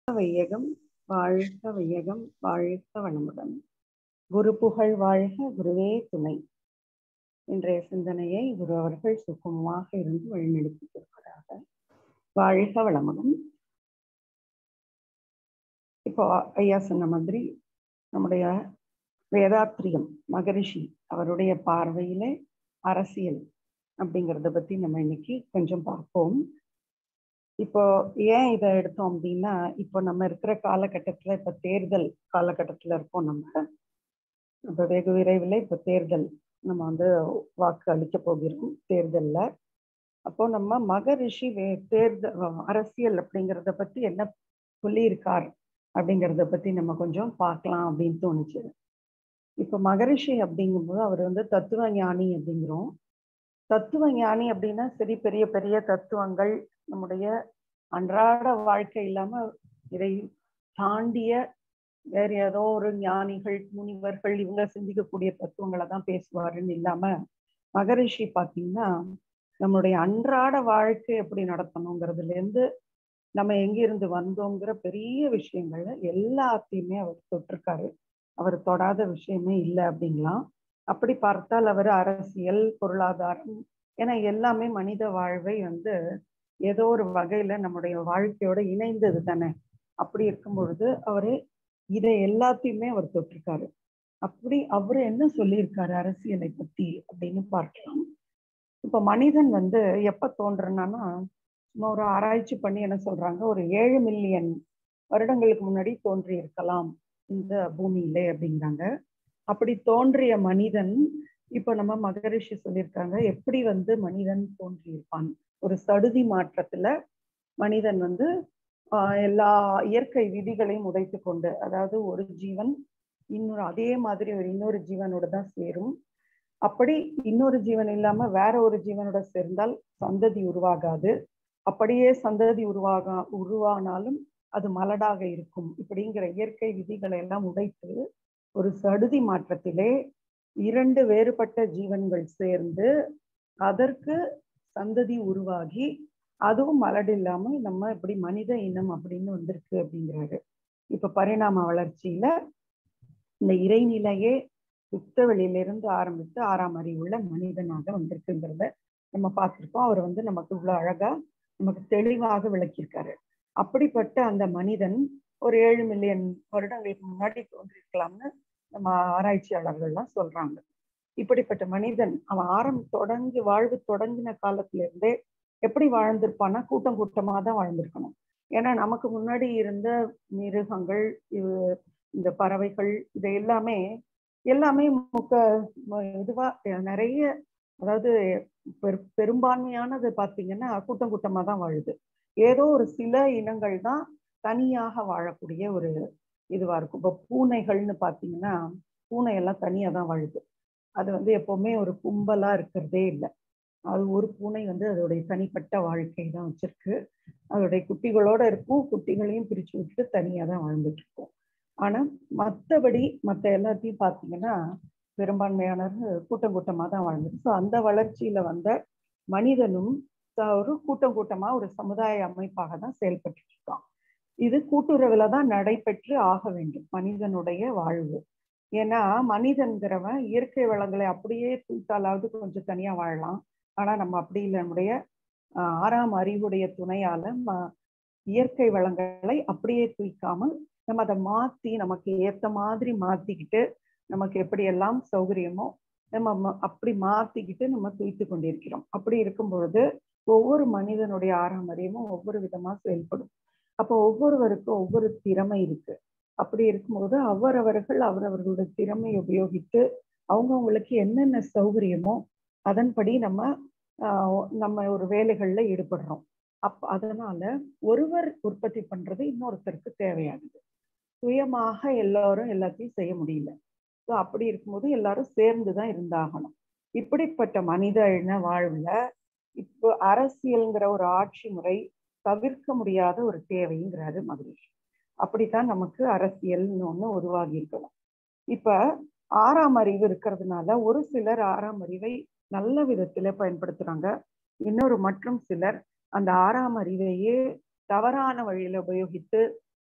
வையகம் வாழ்க வையகம் வாழ்க வளமுடன் குரு புகழ் வாழ்க குருவே துணை இன்றைய சிந்தனையை குரு அவர்கள் சுகமாக இருந்து வழிநடத்தி கொடுக்கிறாங்க வாழ்க வளமுடன் இப்போ ஐயா சொன்ன மாதிரி நம்முடைய வேதாத்திரியம் மகரிஷி அவருடைய பார்வையில அரசியல் அப்படிங்கிறத பத்தி நம்ம இன்னைக்கு கொஞ்சம் பார்ப்போம் இப்போ ஏன் இதை எடுத்தோம் அப்படின்னா இப்போ நம்ம இருக்கிற காலகட்டத்துல இப்ப தேர்தல் காலகட்டத்துல இருக்கோம் நம்ம இப்ப வெகு விரைவில் இப்போ தேர்தல் நம்ம வந்து வாக்கு அளிக்க போகிறோம் தேர்தல்ல அப்போ நம்ம மகரிஷி வே தேர்தல் அரசியல் அப்படிங்கிறத பத்தி என்ன சொல்லியிருக்கார் அப்படிங்கிறத பத்தி நம்ம கொஞ்சம் பார்க்கலாம் அப்படின்னு தோணுச்சு இப்போ மகரிஷி அப்படிங்கும்போது அவர் வந்து தத்துவ ஞானி அப்படிங்கிறோம் தத்துவ ஞானி அப்படின்னா சரி பெரிய பெரிய தத்துவங்கள் நம்முடைய அன்றாட வாழ்க்கை இல்லாம இதை தாண்டிய வேற ஏதோ ஒரு ஞானிகள் முனிவர்கள் இவங்க சிந்திக்கக்கூடிய தத்துவங்களை தான் பேசுவாருன்னு இல்லாம மகரிஷி பார்த்தீங்கன்னா நம்மளுடைய அன்றாட வாழ்க்கை எப்படி நடத்தணுங்கிறதுல இருந்து நம்ம எங்கிருந்து வந்தோங்கிற பெரிய விஷயங்கள்ல எல்லாத்தையுமே அவர் தொட்டிருக்காரு அவர் தொடாத விஷயமே இல்லை அப்படிங்களாம் அப்படி பார்த்தால் அவர் அரசியல் பொருளாதாரம் ஏன்னா எல்லாமே மனித வாழ்வை வந்து ஏதோ ஒரு வகையில நம்முடைய வாழ்க்கையோட இணைந்தது தானே அப்படி இருக்கும் பொழுது அவரு இதை எல்லாத்தையுமே அவர் தொட்டிருக்காரு அப்படி அவரு என்ன சொல்லியிருக்காரு அரசியலை பத்தி அப்படின்னு பார்க்கலாம் இப்ப மனிதன் வந்து எப்ப தோன்றுனான்னா சும்மா ஒரு ஆராய்ச்சி பண்ணி என்ன சொல்றாங்க ஒரு ஏழு மில்லியன் வருடங்களுக்கு முன்னாடி தோன்றி இருக்கலாம் இந்த பூமியிலே அப்படிங்கிறாங்க அப்படி தோன்றிய மனிதன் இப்ப நம்ம மகரிஷி சொல்லியிருக்காங்க எப்படி வந்து மனிதன் தோன்றியிருப்பான் ஒரு சடுதி மாற்றத்துல மனிதன் வந்து ஆஹ் எல்லா இயற்கை விதிகளையும் உடைத்து கொண்டு அதாவது ஒரு ஜீவன் இன்னொரு அதே மாதிரி ஒரு இன்னொரு ஜீவனோட தான் சேரும் அப்படி இன்னொரு ஜீவன் இல்லாம வேற ஒரு ஜீவனோட சேர்ந்தால் சந்ததி உருவாகாது அப்படியே சந்ததி உருவாக உருவானாலும் அது மலடாக இருக்கும் இப்படிங்கிற இயற்கை விதிகளை எல்லாம் உடைத்து ஒரு சடுதி மாற்றத்திலே இரண்டு வேறுபட்ட ஜீவன்கள் சேர்ந்து அதற்கு சந்ததி உருவாகி அதுவும் மலடு இல்லாம நம்ம இப்படி மனித இனம் அப்படின்னு வந்திருக்கு அப்படிங்கிறாரு இப்ப பரிணாம வளர்ச்சியில இந்த இறைநிலையே புத்தவெளியிலிருந்து ஆரம்பித்து ஆறாம் அறிவுள்ள மனிதனாக வந்திருக்குங்கிறத நம்ம பார்த்திருக்கோம் அவர் வந்து நமக்கு இவ்வளவு அழகா நமக்கு தெளிவாக விளக்கியிருக்காரு அப்படிப்பட்ட அந்த மனிதன் ஒரு ஏழு மில்லியன் வருடங்களுக்கு முன்னாடி தோன்றிருக்கலாம்னு நம்ம ஆராய்ச்சியாளர்கள்லாம் சொல்றாங்க இப்படிப்பட்ட மனிதன் அவன் ஆரம் தொடங்கி வாழ்வு தொடங்கின காலத்துல இருந்தே எப்படி வாழ்ந்திருப்பான்னா கூட்டம் கூட்டமா தான் வாழ்ந்திருக்கணும் ஏன்னா நமக்கு முன்னாடி இருந்த மிருகங்கள் இந்த பறவைகள் இது எல்லாமே எல்லாமே முக்க இதுவா நிறைய அதாவது பெரும்பான்மையானது பார்த்தீங்கன்னா கூட்டம் கூட்டமா தான் வாழுது ஏதோ ஒரு சில இனங்கள் தான் தனியாக வாழக்கூடிய ஒரு இதுவா இருக்கும் இப்போ பூனைகள்னு பார்த்தீங்கன்னா பூனை எல்லாம் தனியாக தான் வாழுது அது வந்து எப்பவுமே ஒரு கும்பலா இருக்கிறதே இல்லை அது ஒரு பூனை வந்து அதோடைய தனிப்பட்ட வாழ்க்கை தான் வச்சிருக்கு அதோடைய குட்டிகளோட இருக்கும் குட்டிகளையும் பிரிச்சு விட்டு தனியாக தான் வாழ்ந்துட்டு இருக்கும் ஆனா மற்றபடி மற்ற எல்லாத்தையும் பார்த்தீங்கன்னா பெரும்பான்மையானவர் கூட்டம் கூட்டமாக தான் வாழ்ந்துருக்கு ஸோ அந்த வளர்ச்சியில வந்த மனிதனும் ஒரு கூட்டம் கூட்டமா ஒரு சமுதாய அமைப்பாக தான் செயல்பட்டு இருக்கான் இது கூட்டுறவுல தான் நடைபெற்று ஆக வேண்டும் மனிதனுடைய வாழ்வு ஏன்னா மனிதன்கிறவன் இயற்கை வளங்களை அப்படியே தூத்தாலாவது கொஞ்சம் தனியா வாழலாம் ஆனா நம்ம அப்படி இல்லை நம்முடைய ஆறாம் அறிவுடைய துணையால இயற்கை வளங்களை அப்படியே தூய்க்காமல் நம்ம அதை மாத்தி நமக்கு ஏத்த மாதிரி மாத்திக்கிட்டு நமக்கு எப்படி எல்லாம் சௌகரியமோ நம்ம அப்படி மாத்திக்கிட்டு நம்ம தூய்த்து கொண்டிருக்கிறோம் அப்படி இருக்கும் பொழுது ஒவ்வொரு மனிதனுடைய ஆறாம் அறிவும் ஒவ்வொரு விதமா செயல்படும் அப்போ ஒவ்வொருவருக்கும் ஒவ்வொரு திறமை இருக்கு அப்படி இருக்கும்போது அவரவர்கள் அவரவர்களுடைய திறமை உபயோகித்து அவங்கவுங்களுக்கு என்னென்ன சௌகரியமோ அதன்படி நம்ம நம்ம ஒரு வேலைகள்ல ஈடுபடுறோம் அப் அதனால ஒருவர் உற்பத்தி பண்றது இன்னொருத்தருக்கு தேவையானது சுயமாக எல்லாரும் எல்லாத்தையும் செய்ய முடியல ஸோ அப்படி இருக்கும்போது எல்லாரும் சேர்ந்து தான் இருந்தாகணும் இப்படிப்பட்ட மனித இன வாழ்வுல இப்போ அரசியல்ங்கிற ஒரு ஆட்சி முறை தவிர்க்க முடியாத ஒரு தேவைங்கிறாரு மகரிஷி அப்படித்தான் நமக்கு அரசியல்னு ஒண்ணு உருவாகி இருக்கணும் இப்ப ஆறாம் அறிவு இருக்கிறதுனால ஒரு சிலர் ஆறாம் அறிவை நல்ல விதத்துல பயன்படுத்துறாங்க இன்னொரு மற்றும் சிலர் அந்த ஆறாம் அறிவையே தவறான வழியில உபயோகித்து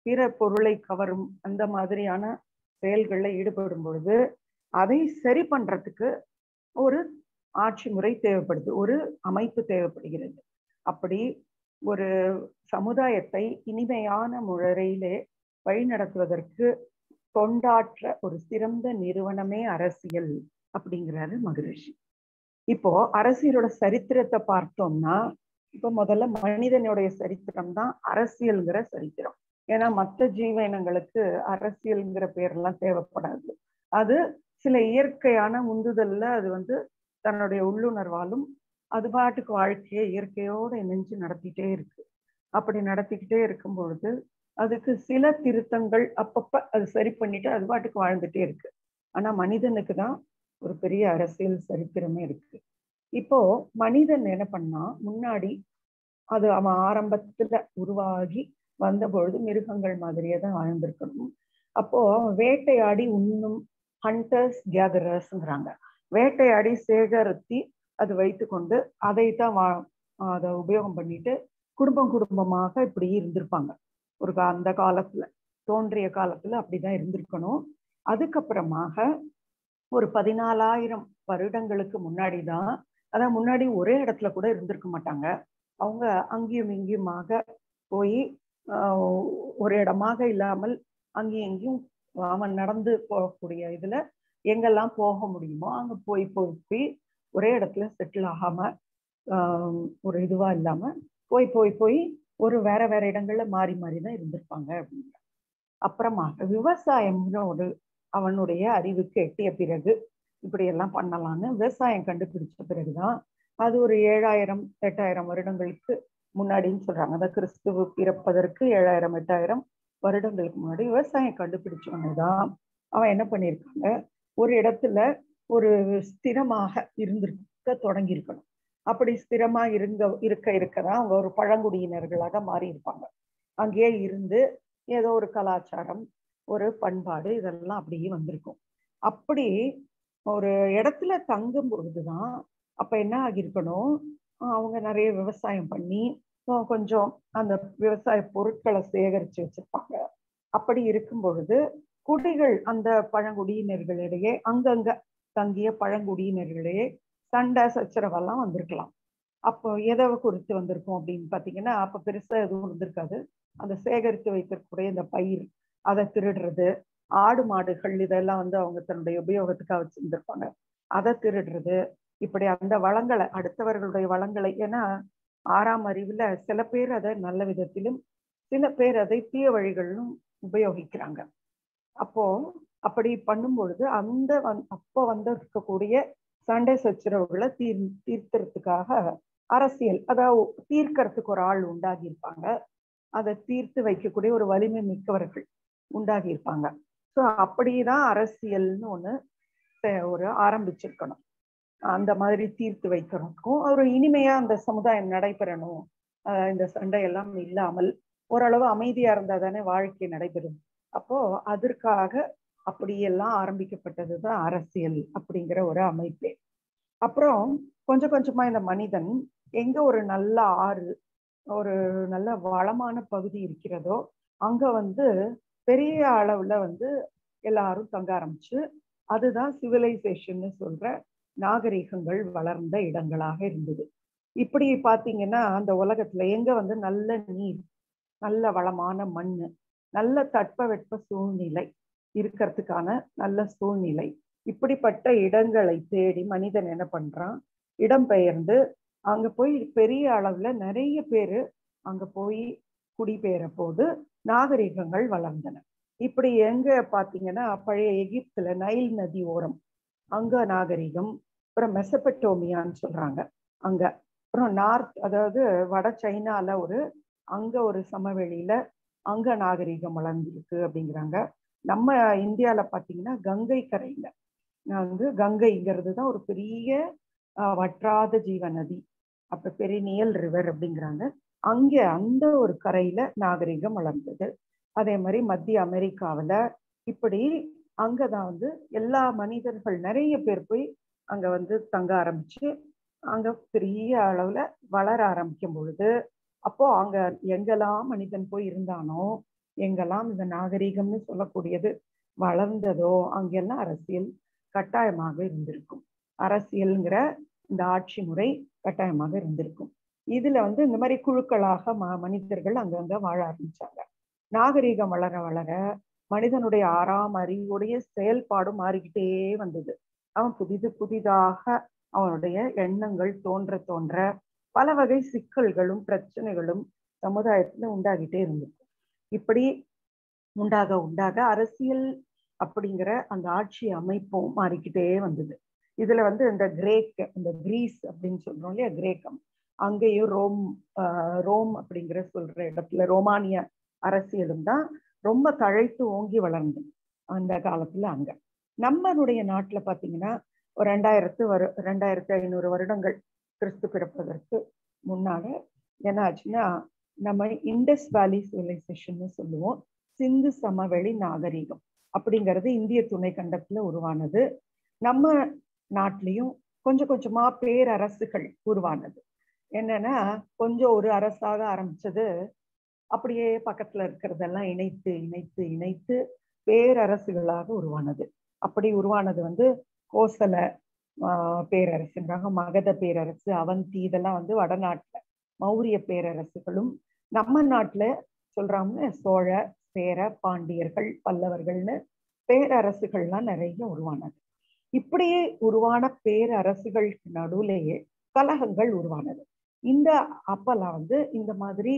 பிற பொருளை கவரும் அந்த மாதிரியான செயல்களில் ஈடுபடும் பொழுது அதை சரி பண்றதுக்கு ஒரு ஆட்சி முறை தேவைப்படுது ஒரு அமைப்பு தேவைப்படுகிறது அப்படி ஒரு சமுதாயத்தை இனிமையான முறையிலே வழிநடத்துவதற்கு தொண்டாற்ற ஒரு சிறந்த நிறுவனமே அரசியல் அப்படிங்கிறாரு மகரிஷி இப்போ அரசியலோட சரித்திரத்தை பார்த்தோம்னா இப்போ முதல்ல மனிதனுடைய சரித்திரம் தான் அரசியல்ங்கிற சரித்திரம் ஏன்னா மற்ற ஜீவனங்களுக்கு அரசியல்ங்கிற பேர்லாம் தேவைப்படாது அது சில இயற்கையான உந்துதல்ல அது வந்து தன்னுடைய உள்ளுணர்வாலும் அது பாட்டுக்கு வாழ்க்கையை இயற்கையோடு இணைஞ்சு நடத்திட்டே இருக்கு அப்படி நடத்திக்கிட்டே இருக்கும் பொழுது அதுக்கு சில திருத்தங்கள் அப்பப்ப அது சரி பண்ணிட்டு அது பாட்டுக்கு வாழ்ந்துட்டே இருக்கு ஆனா மனிதனுக்கு தான் ஒரு பெரிய அரசியல் சரித்திரமே இருக்கு இப்போ மனிதன் என்ன பண்ணா முன்னாடி அது அவன் ஆரம்பத்துல உருவாகி வந்த பொழுது மிருகங்கள் மாதிரியே தான் வாழ்ந்திருக்கணும் அப்போ வேட்டையாடி உண்ணும் ஹண்டர்ஸ் கேதரர்ஸ்ங்கிறாங்க வேட்டையாடி சேகரித்து அது வைத்துக்கொண்டு அதை தான் வா அதை உபயோகம் பண்ணிட்டு குடும்பம் குடும்பமாக இப்படி இருந்திருப்பாங்க ஒரு அந்த காலத்துல தோன்றிய காலத்துல அப்படிதான் இருந்திருக்கணும் அதுக்கப்புறமாக ஒரு பதினாலாயிரம் வருடங்களுக்கு முன்னாடி தான் அதான் முன்னாடி ஒரே இடத்துல கூட இருந்திருக்க மாட்டாங்க அவங்க அங்கேயும் இங்கேயுமாக போய் ஒரு இடமாக இல்லாமல் அங்கேயும் இங்கேயும் அவன் நடந்து போகக்கூடிய இதுல எங்கெல்லாம் போக முடியுமோ அங்க போய் போய் போய் ஒரே இடத்துல செட்டில் ஆகாம ஒரு இதுவா இல்லாம போய் போய் போய் ஒரு வேற வேற இடங்கள்ல மாறி மாறி தான் இருந்திருப்பாங்க அப்படிங்கிற அப்புறமாக விவசாயம்னு ஒரு அவனுடைய அறிவுக்கு எட்டிய பிறகு இப்படி எல்லாம் பண்ணலாம்னு விவசாயம் கண்டுபிடிச்ச பிறகுதான் அது ஒரு ஏழாயிரம் எட்டாயிரம் வருடங்களுக்கு முன்னாடின்னு சொல்றாங்க அதான் கிறிஸ்துவ பிறப்பதற்கு ஏழாயிரம் எட்டாயிரம் வருடங்களுக்கு முன்னாடி விவசாயம் கண்டுபிடிச்சவங்க தான் அவன் என்ன பண்ணியிருக்காங்க ஒரு இடத்துல ஒரு ஸ்திரமாக இருந்திருக்க தொடங்கி இருக்கணும் அப்படி ஸ்திரமா இருங்க இருக்க இருக்கதான் அவங்க ஒரு பழங்குடியினர்களாக மாறி இருப்பாங்க அங்கேயே இருந்து ஏதோ ஒரு கலாச்சாரம் ஒரு பண்பாடு இதெல்லாம் அப்படியே வந்திருக்கும் அப்படி ஒரு இடத்துல தங்கும் பொழுதுதான் அப்ப என்ன ஆகியிருக்கணும் அவங்க நிறைய விவசாயம் பண்ணி கொஞ்சம் அந்த விவசாய பொருட்களை சேகரிச்சு வச்சிருப்பாங்க அப்படி இருக்கும் பொழுது குடிகள் அந்த பழங்குடியினர்களிடையே அங்கங்க தங்கிய பழங்குடியினர்களிடையே சண்டை சச்சரவெல்லாம் வந்திருக்கலாம் அப்போ எதை குறித்து வந்திருக்கும் அப்படின்னு பாத்தீங்கன்னா அப்ப பெருசா எதுவும் இருந்திருக்காது அந்த சேகரித்து வைத்திருக்கக்கூடிய இந்த பயிர் அதை திருடுறது ஆடு மாடுகள் இதெல்லாம் வந்து அவங்க தன்னுடைய உபயோகத்துக்காக வச்சிருந்திருப்பாங்க அதை திருடுறது இப்படி அந்த வளங்களை அடுத்தவர்களுடைய வளங்களை ஏன்னா ஆறாம் அறிவுல சில பேர் அதை நல்ல விதத்திலும் சில பேர் அதை தீய வழிகளிலும் உபயோகிக்கிறாங்க அப்போ அப்படி பண்ணும் பொழுது அந்த வந் அப்போ வந்து இருக்கக்கூடிய சண்டை சச்சரவுகளை தீர் தீர்த்துறதுக்காக அரசியல் அதாவது தீர்க்கறதுக்கு ஒரு ஆள் உண்டாகி இருப்பாங்க அதை தீர்த்து வைக்கக்கூடிய ஒரு வலிமை மிக்கவர்கள் உண்டாகி இருப்பாங்க ஸோ அப்படிதான் அரசியல்னு ஒண்ணு ஒரு ஆரம்பிச்சிருக்கணும் அந்த மாதிரி தீர்த்து வைக்கிறதுக்கும் ஒரு இனிமையா அந்த சமுதாயம் நடைபெறணும் இந்த சண்டை எல்லாம் இல்லாமல் ஓரளவு அமைதியா இருந்தா தானே வாழ்க்கை நடைபெறும் அப்போ அதற்காக அப்படியெல்லாம் ஆரம்பிக்கப்பட்டதுதான் அரசியல் அப்படிங்கிற ஒரு அமைப்பே அப்புறம் கொஞ்சம் கொஞ்சமா இந்த மனிதன் எங்க ஒரு நல்ல ஆறு ஒரு நல்ல வளமான பகுதி இருக்கிறதோ அங்க வந்து பெரிய அளவுல வந்து எல்லாரும் தங்க ஆரம்பிச்சு அதுதான் சிவிலைசேஷன் சொல்ற நாகரிகங்கள் வளர்ந்த இடங்களாக இருந்தது இப்படி பாத்தீங்கன்னா அந்த உலகத்துல எங்க வந்து நல்ல நீர் நல்ல வளமான மண் நல்ல தட்பவெட்ப சூழ்நிலை இருக்கிறதுக்கான நல்ல சூழ்நிலை இப்படிப்பட்ட இடங்களை தேடி மனிதன் என்ன பண்றான் இடம்பெயர்ந்து அங்க போய் பெரிய அளவுல நிறைய பேரு அங்க போய் குடிபெயர போது நாகரிகங்கள் வளர்ந்தன இப்படி எங்க பாத்தீங்கன்னா பழைய எகிப்துல நைல் நதி ஓரம் அங்க நாகரிகம் அப்புறம் மெசபட்டோமியான்னு சொல்றாங்க அங்க அப்புறம் நார்த் அதாவது வட சைனால ஒரு அங்க ஒரு சமவெளியில அங்க நாகரிகம் வளர்ந்துருக்கு அப்படிங்கிறாங்க நம்ம இந்தியால பாத்தீங்கன்னா கங்கை கரையில வந்து கங்கைங்கிறது தான் ஒரு பெரிய வற்றாத ஜீவ நதி அப்ப பெரினியல் ரிவர் அப்படிங்கிறாங்க அங்க அந்த ஒரு கரையில நாகரிகம் வளர்ந்தது அதே மாதிரி மத்திய அமெரிக்காவில இப்படி அங்கதான் வந்து எல்லா மனிதர்கள் நிறைய பேர் போய் அங்க வந்து தங்க ஆரம்பிச்சு அங்க பெரிய அளவுல வளர ஆரம்பிக்கும் பொழுது அப்போ அங்க எங்கெல்லாம் மனிதன் போய் இருந்தானோ எங்கெல்லாம் இந்த நாகரீகம்னு சொல்லக்கூடியது வளர்ந்ததோ அங்கெல்லாம் அரசியல் கட்டாயமாக இருந்திருக்கும் அரசியல்ங்கிற இந்த ஆட்சி முறை கட்டாயமாக இருந்திருக்கும் இதுல வந்து இந்த மாதிரி குழுக்களாக ம மனிதர்கள் அங்கங்க வாழ ஆரம்பிச்சாங்க நாகரீகம் வளர வளர மனிதனுடைய ஆறாம் அறிவுடைய செயல்பாடும் மாறிக்கிட்டே வந்தது அவன் புதிது புதிதாக அவனுடைய எண்ணங்கள் தோன்ற தோன்ற பல வகை சிக்கல்களும் பிரச்சனைகளும் சமுதாயத்துல உண்டாகிட்டே இருந்தது இப்படி உண்டாக உண்டாக அரசியல் அப்படிங்கிற அந்த ஆட்சி அமைப்பும் மாறிக்கிட்டே வந்தது இதுல வந்து இந்த கிரேக் இந்த கிரீஸ் அப்படின்னு சொல்றோம் இல்லையா கிரேக்கம் அங்கேயும் ரோம் ரோம் அப்படிங்கிற சொல்ற இடத்துல ரோமானிய அரசியலும் தான் ரொம்ப தழைத்து ஓங்கி வளர்ந்தது அந்த காலத்துல அங்க நம்மளுடைய நாட்டுல பாத்தீங்கன்னா ஒரு ரெண்டாயிரத்து வரு ரெண்டாயிரத்தி ஐநூறு வருடங்கள் கிறிஸ்து பிறப்பதற்கு முன்னால என்ன ஆச்சுன்னா நம்ம இண்டஸ் வேலி சிவிலைசேஷன் சொல்லுவோம் சிந்து சமவெளி நாகரீகம் அப்படிங்கிறது இந்திய துணை கண்டத்துல உருவானது நம்ம நாட்டிலையும் கொஞ்சம் கொஞ்சமா பேரரசுகள் உருவானது என்னன்னா கொஞ்சம் ஒரு அரசாக ஆரம்பிச்சது அப்படியே பக்கத்துல இருக்கிறதெல்லாம் இணைத்து இணைத்து இணைத்து பேரரசுகளாக உருவானது அப்படி உருவானது வந்து கோசல ஆஹ் பேரரசுங்கிறாங்க மகத பேரரசு அவந்தி இதெல்லாம் வந்து வடநாட்டுல மௌரிய பேரரசுகளும் நம்ம நாட்டுல சொல்றாங்க சோழ சேர பாண்டியர்கள் பல்லவர்கள்னு பேரரசுகள்லாம் நிறைய உருவானது இப்படியே உருவான பேரரசுகளுக்கு நடுவுலேயே கலகங்கள் உருவானது இந்த அப்பெல்லாம் வந்து இந்த மாதிரி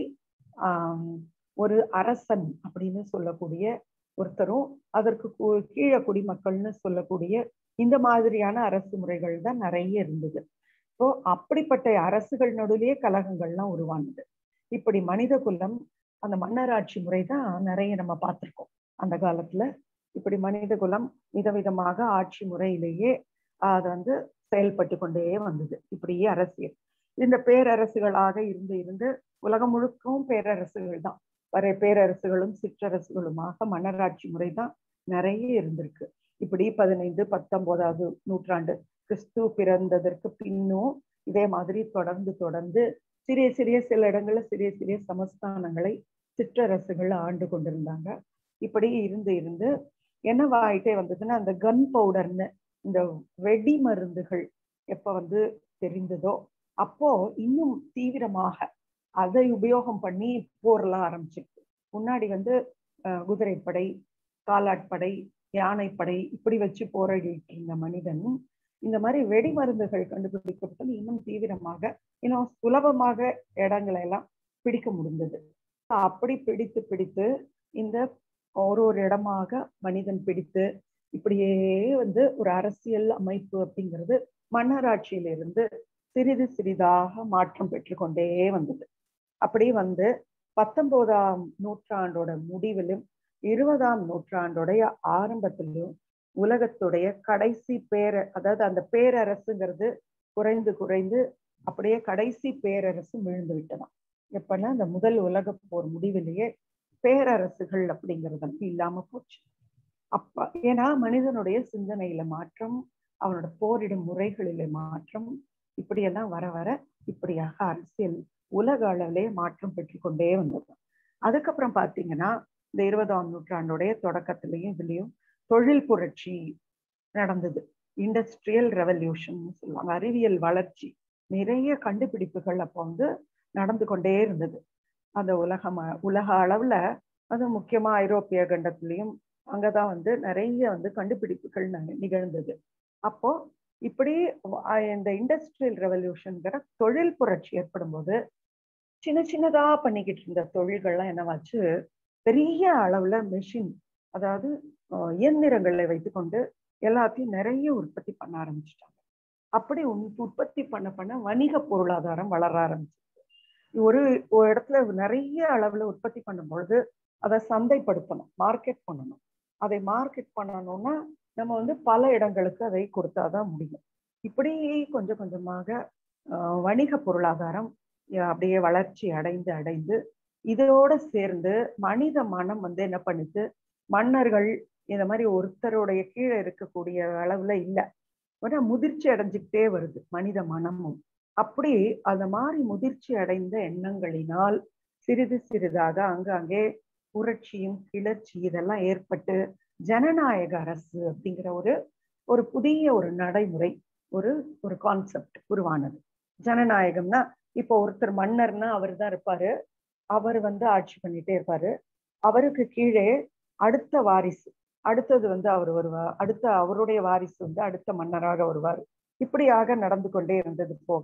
ஆஹ் ஒரு அரசன் அப்படின்னு சொல்லக்கூடிய ஒருத்தரும் அதற்கு கீழே குடிமக்கள்னு சொல்லக்கூடிய இந்த மாதிரியான அரசு முறைகள் தான் நிறைய இருந்தது ஸோ அப்படிப்பட்ட அரசுகள் நடுவிலேயே கலகங்கள்லாம் உருவானது இப்படி மனித குலம் அந்த மன்னராட்சி முறை தான் நிறைய நம்ம பார்த்துருக்கோம் அந்த காலத்துல இப்படி மனித குலம் விதவிதமாக ஆட்சி முறையிலேயே அது வந்து செயல்பட்டு கொண்டே வந்தது இப்படியே அரசியல் இந்த பேரரசுகளாக இருந்து இருந்து உலகம் முழுக்கவும் பேரரசுகள் தான் வர பேரரசுகளும் சிற்றரசுகளுமாக மன்னராட்சி முறை தான் நிறைய இருந்திருக்கு இப்படி பதினைந்து பத்தொன்பதாவது நூற்றாண்டு கிறிஸ்து பிறந்ததற்கு பின்னும் இதே மாதிரி தொடர்ந்து தொடர்ந்து சிறிய சிறிய சில இடங்கள்ல சிறிய சிறிய சமஸ்தானங்களை சிற்றரசுகள் ஆண்டு கொண்டிருந்தாங்க இப்படி இருந்து இருந்து என்னவாயிட்டே வந்ததுன்னா அந்த கன் பவுடர்னு இந்த வெடி மருந்துகள் எப்ப வந்து தெரிந்ததோ அப்போ இன்னும் தீவிரமாக அதை உபயோகம் பண்ணி போர்லாம் ஆரம்பிச்சிருக்கு முன்னாடி வந்து குதிரைப்படை காலாட்படை யானைப்படை இப்படி வச்சு போராடிட்டு இருந்த மனிதன் இந்த மாதிரி வெடி மருந்துகள் கண்டுபிடிக்கப்பட்டது இன்னும் தீவிரமாக இன்னும் சுலபமாக இடங்களை எல்லாம் பிடிக்க முடிந்தது அப்படி பிடித்து பிடித்து இந்த ஒரு ஒரு இடமாக மனிதன் பிடித்து இப்படியே வந்து ஒரு அரசியல் அமைப்பு அப்படிங்கிறது மன்னராட்சியிலிருந்து சிறிது சிறிதாக மாற்றம் பெற்றுக்கொண்டே வந்தது அப்படி வந்து பத்தொன்பதாம் நூற்றாண்டோட முடிவிலும் இருபதாம் நூற்றாண்டோடைய ஆரம்பத்திலும் உலகத்துடைய கடைசி பேர அதாவது அந்த பேரரசுங்கிறது குறைந்து குறைந்து அப்படியே கடைசி பேரரசு விழுந்து விட்டதாம் எப்பன்னா அந்த முதல் உலக போர் முடிவிலேயே பேரரசுகள் அப்படிங்கிறது இல்லாம போச்சு அப்ப ஏன்னா மனிதனுடைய சிந்தனையில மாற்றம் அவனோட போரிடும் முறைகளில மாற்றம் இப்படியெல்லாம் வர வர இப்படியாக அரசியல் உலக அளவிலே மாற்றம் பெற்றுக்கொண்டே வந்தது அதுக்கப்புறம் பாத்தீங்கன்னா இந்த இருபதாம் நூற்றாண்டுடைய தொடக்கத்திலையும் இதுலயும் தொழில் புரட்சி நடந்தது இண்டஸ்ட்ரியல் ரெவல்யூஷன் சொல்லுவாங்க அறிவியல் வளர்ச்சி நிறைய கண்டுபிடிப்புகள் அப்போ வந்து நடந்து கொண்டே இருந்தது அந்த உலகம் உலக அளவுல அது முக்கியமா ஐரோப்பிய கண்டத்திலையும் அங்கதான் வந்து நிறைய வந்து கண்டுபிடிப்புகள் நிகழ்ந்தது அப்போ இப்படி இந்த இண்டஸ்ட்ரியல் ரெவல்யூஷன்கிற தொழில் புரட்சி ஏற்படும் போது சின்ன சின்னதா பண்ணிக்கிட்டு இருந்த தொழில்கள்லாம் என்னவாச்சு பெரிய அளவுல மெஷின் அதாவது இயந்திரங்களை வைத்துக்கொண்டு எல்லாத்தையும் நிறைய உற்பத்தி பண்ண ஆரம்பிச்சிட்டாங்க அப்படி உற்பத்தி பண்ண பண்ண வணிக பொருளாதாரம் வளர ஆரம்பிச்சிச்சு ஒரு ஒரு இடத்துல நிறைய அளவுல உற்பத்தி பண்ணும் பொழுது அதை சந்தைப்படுத்தணும் மார்க்கெட் பண்ணணும் அதை மார்க்கெட் பண்ணணும்னா நம்ம வந்து பல இடங்களுக்கு அதை கொடுத்தாதான் முடியும் இப்படி கொஞ்சம் கொஞ்சமாக வணிக பொருளாதாரம் அப்படியே வளர்ச்சி அடைந்து அடைந்து இதோட சேர்ந்து மனித மனம் வந்து என்ன பண்ணுது மன்னர்கள் இந்த மாதிரி ஒருத்தருடைய கீழே இருக்கக்கூடிய அளவுல இல்லை ஆனா முதிர்ச்சி அடைஞ்சுக்கிட்டே வருது மனித மனமும் அப்படி அந்த மாதிரி முதிர்ச்சி அடைந்த எண்ணங்களினால் சிறிது சிறிதாக அங்கங்கே புரட்சியும் கிளர்ச்சி இதெல்லாம் ஏற்பட்டு ஜனநாயக அரசு அப்படிங்கிற ஒரு ஒரு புதிய ஒரு நடைமுறை ஒரு ஒரு கான்செப்ட் உருவானது ஜனநாயகம்னா இப்போ ஒருத்தர் மன்னர்னா அவர் தான் இருப்பாரு அவர் வந்து ஆட்சி பண்ணிட்டே இருப்பாரு அவருக்கு கீழே அடுத்த வாரிசு அடுத்தது வந்து அவர் வருவார் அடுத்த அவருடைய வாரிசு வந்து அடுத்த மன்னராக வருவார் இப்படியாக நடந்து கொண்டே இருந்தது போக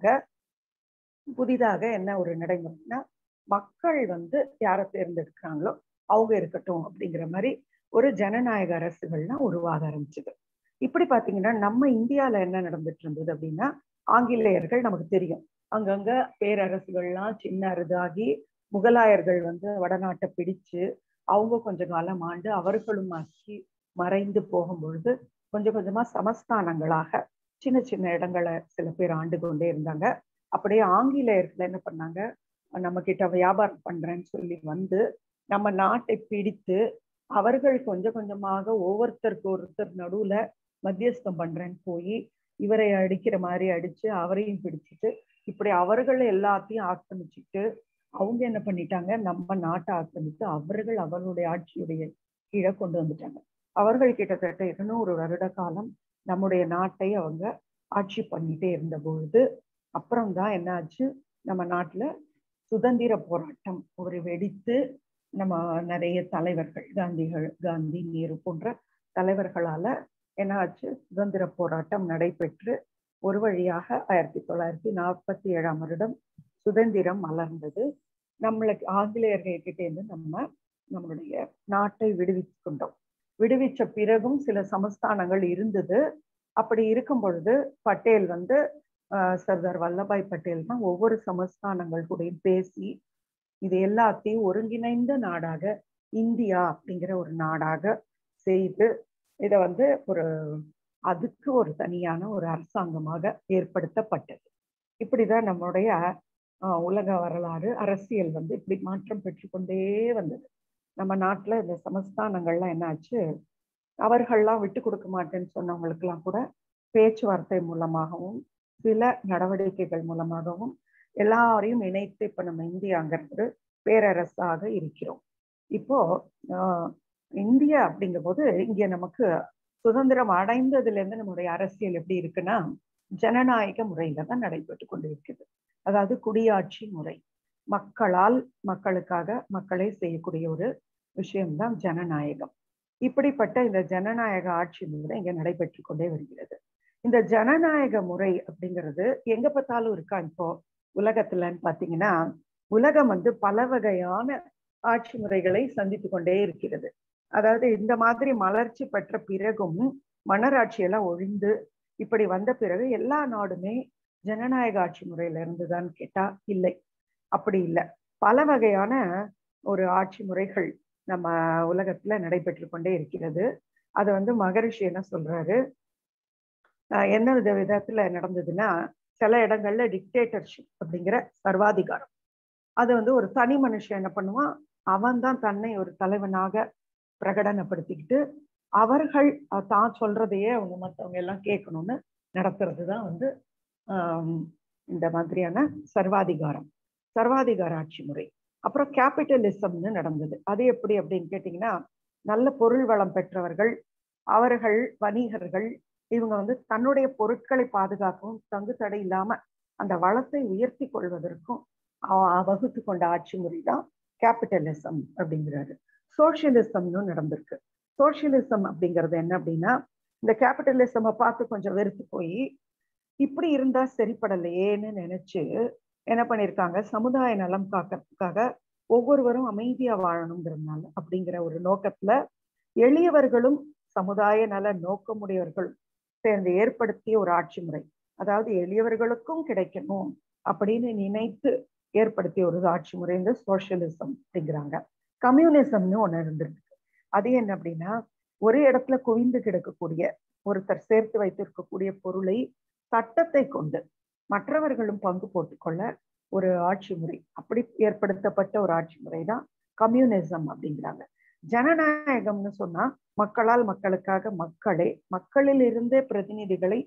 புதிதாக என்ன ஒரு நடைமுறைனா மக்கள் வந்து யாரை தேர்ந்தெடுக்கிறாங்களோ அவங்க இருக்கட்டும் அப்படிங்கிற மாதிரி ஒரு ஜனநாயக அரசுகள்லாம் உருவாக ஆரம்பிச்சது இப்படி பாத்தீங்கன்னா நம்ம இந்தியால என்ன நடந்துட்டு இருந்தது அப்படின்னா ஆங்கிலேயர்கள் நமக்கு தெரியும் அங்கங்க பேரரசுகள்லாம் சின்ன அருதாகி முகலாயர்கள் வந்து வடநாட்டை பிடிச்சு அவங்க கொஞ்ச காலம் ஆண்டு அவர்களும் ஆக்கி மறைந்து போகும் பொழுது கொஞ்சம் கொஞ்சமா சமஸ்தானங்களாக சின்ன சின்ன இடங்களை சில பேர் ஆண்டு கொண்டே இருந்தாங்க அப்படியே ஆங்கிலேயர்கள் என்ன பண்ணாங்க நம்ம கிட்ட வியாபாரம் பண்றேன்னு சொல்லி வந்து நம்ம நாட்டை பிடித்து அவர்கள் கொஞ்சம் கொஞ்சமாக ஒவ்வொருத்தருக்கு ஒருத்தர் நடுவுல மத்தியஸ்தம் பண்றேன்னு போய் இவரை அடிக்கிற மாதிரி அடிச்சு அவரையும் பிடிச்சிட்டு இப்படி அவர்கள் எல்லாத்தையும் ஆக்கிரமிச்சுட்டு அவங்க என்ன பண்ணிட்டாங்க நம்ம நாட்டை ஆக்கிரமித்து அவர்கள் அவர்களுடைய ஆட்சியுடைய கீழே கொண்டு வந்துட்டாங்க அவர்கள் கிட்டத்தட்ட இருநூறு வருட காலம் நம்முடைய நாட்டை அவங்க ஆட்சி பண்ணிட்டே இருந்த பொழுது அப்புறம்தான் என்னாச்சு நம்ம நாட்டுல சுதந்திர போராட்டம் ஒரு வெடித்து நம்ம நிறைய தலைவர்கள் காந்திகள் காந்தி நேரு போன்ற தலைவர்களால என்ன ஆச்சு சுதந்திர போராட்டம் நடைபெற்று ஒரு வழியாக ஆயிரத்தி தொள்ளாயிரத்தி நாற்பத்தி ஏழாம் வருடம் சுதந்திரம் மலர்ந்தது நம்மளுக்கு ஆங்கிலேயர்கள் கிட்டேருந்து நம்ம நம்மளுடைய நாட்டை விடுவித்து கொண்டோம் விடுவிச்ச பிறகும் சில சமஸ்தானங்கள் இருந்தது அப்படி இருக்கும் பொழுது பட்டேல் வந்து சர்தார் வல்லபாய் பட்டேல் தான் ஒவ்வொரு சமஸ்தானங்கள் கூடயும் பேசி இது எல்லாத்தையும் ஒருங்கிணைந்த நாடாக இந்தியா அப்படிங்கிற ஒரு நாடாக செய்து இதை வந்து ஒரு அதுக்கு ஒரு தனியான ஒரு அரசாங்கமாக ஏற்படுத்தப்பட்டது இப்படிதான் நம்முடைய உலக வரலாறு அரசியல் வந்து இப்படி மாற்றம் பெற்றுக்கொண்டே வந்தது நம்ம நாட்டுல இந்த சமஸ்தானங்கள்லாம் என்னாச்சு அவர்கள்லாம் விட்டு கொடுக்க மாட்டேன்னு சொன்னவங்களுக்கெல்லாம் கூட பேச்சுவார்த்தை மூலமாகவும் சில நடவடிக்கைகள் மூலமாகவும் எல்லாரையும் இணைத்து இப்ப நம்ம இந்தியாங்கிறது பேரரசாக இருக்கிறோம் இப்போ இந்தியா அப்படிங்கும் போது இங்க நமக்கு சுதந்திரம் அடைந்ததுல இருந்து நம்முடைய அரசியல் எப்படி இருக்குன்னா ஜனநாயக முறையில தான் நடைபெற்று கொண்டு இருக்குது அதாவது குடியாட்சி முறை மக்களால் மக்களுக்காக மக்களே செய்யக்கூடிய ஒரு விஷயம்தான் ஜனநாயகம் இப்படிப்பட்ட இந்த ஜனநாயக ஆட்சி முறை இங்க நடைபெற்று கொண்டே வருகிறது இந்த ஜனநாயக முறை அப்படிங்கிறது எங்க பார்த்தாலும் இருக்கா இப்போ உலகத்துலன்னு பாத்தீங்கன்னா உலகம் வந்து பல வகையான ஆட்சி முறைகளை சந்தித்து கொண்டே இருக்கிறது அதாவது இந்த மாதிரி மலர்ச்சி பெற்ற பிறகும் மன்னராட்சி எல்லாம் ஒழிந்து இப்படி வந்த பிறகு எல்லா நாடுமே ஜனநாயக ஆட்சி முறையில இருந்துதான் கேட்டா இல்லை அப்படி இல்லை பல வகையான ஒரு ஆட்சி முறைகள் நம்ம உலகத்துல நடைபெற்று கொண்டே இருக்கிறது அது வந்து மகரிஷி என்ன சொல்றாரு என்ன வித விதத்துல நடந்ததுன்னா சில இடங்கள்ல டிக்டேட்டர்ஷிப் அப்படிங்கிற சர்வாதிகாரம் அது வந்து ஒரு தனி மனுஷன் என்ன பண்ணுவான் அவன் தான் தன்னை ஒரு தலைவனாக பிரகடனப்படுத்திக்கிட்டு அவர்கள் தான் சொல்றதையே அவங்க மற்றவங்க எல்லாம் கேட்கணும்னு நடத்துறது தான் வந்து இந்த மாதிரியான சர்வாதிகாரம் சர்வாதிகார ஆட்சி முறை அப்புறம் கேபிட்டலிசம்னு நடந்தது அது எப்படி அப்படின்னு கேட்டிங்கன்னா நல்ல பொருள் வளம் பெற்றவர்கள் அவர்கள் வணிகர்கள் இவங்க வந்து தன்னுடைய பொருட்களை பாதுகாக்கவும் தங்கு தடை இல்லாம அந்த வளத்தை உயர்த்தி கொள்வதற்கும் வகுத்து கொண்ட ஆட்சி முறை தான் கேபிட்டலிசம் அப்படிங்கிறாரு சோசியலிசம்னு நடந்திருக்கு சோசியலிசம் அப்படிங்கிறது என்ன அப்படின்னா இந்த கேபிட்டலிசமை பார்த்து கொஞ்சம் வெறுத்து போய் இப்படி இருந்தா சரிப்படலையேன்னு நினைச்சு என்ன பண்ணிருக்காங்க சமுதாய நலம் காக்கிறதுக்காக ஒவ்வொருவரும் அமைதியா வாழணுங்கிறதுனால அப்படிங்கிற ஒரு நோக்கத்துல எளியவர்களும் சமுதாய நல நோக்கமுடையவர்களும் சேர்ந்து ஏற்படுத்திய ஒரு ஆட்சி முறை அதாவது எளியவர்களுக்கும் கிடைக்கணும் அப்படின்னு நினைத்து ஏற்படுத்திய ஒரு ஆட்சி முறை இந்த சோசியலிசம் அப்படிங்கிறாங்க கம்யூனிசம்னு ஒண்ணு இருந்திருக்கு அது என்ன அப்படின்னா ஒரு இடத்துல குவிந்து கிடக்கக்கூடிய ஒருத்தர் சேர்த்து வைத்திருக்கக்கூடிய பொருளை சட்டத்தை கொண்டு மற்றவர்களும் பங்கு போட்டுக்கொள்ள ஒரு ஆட்சி முறை அப்படி ஏற்படுத்தப்பட்ட ஒரு ஆட்சி முறை தான் கம்யூனிசம் அப்படிங்கிறாங்க ஜனநாயகம்னு சொன்னா மக்களால் மக்களுக்காக மக்களே மக்களில் இருந்தே பிரதிநிதிகளை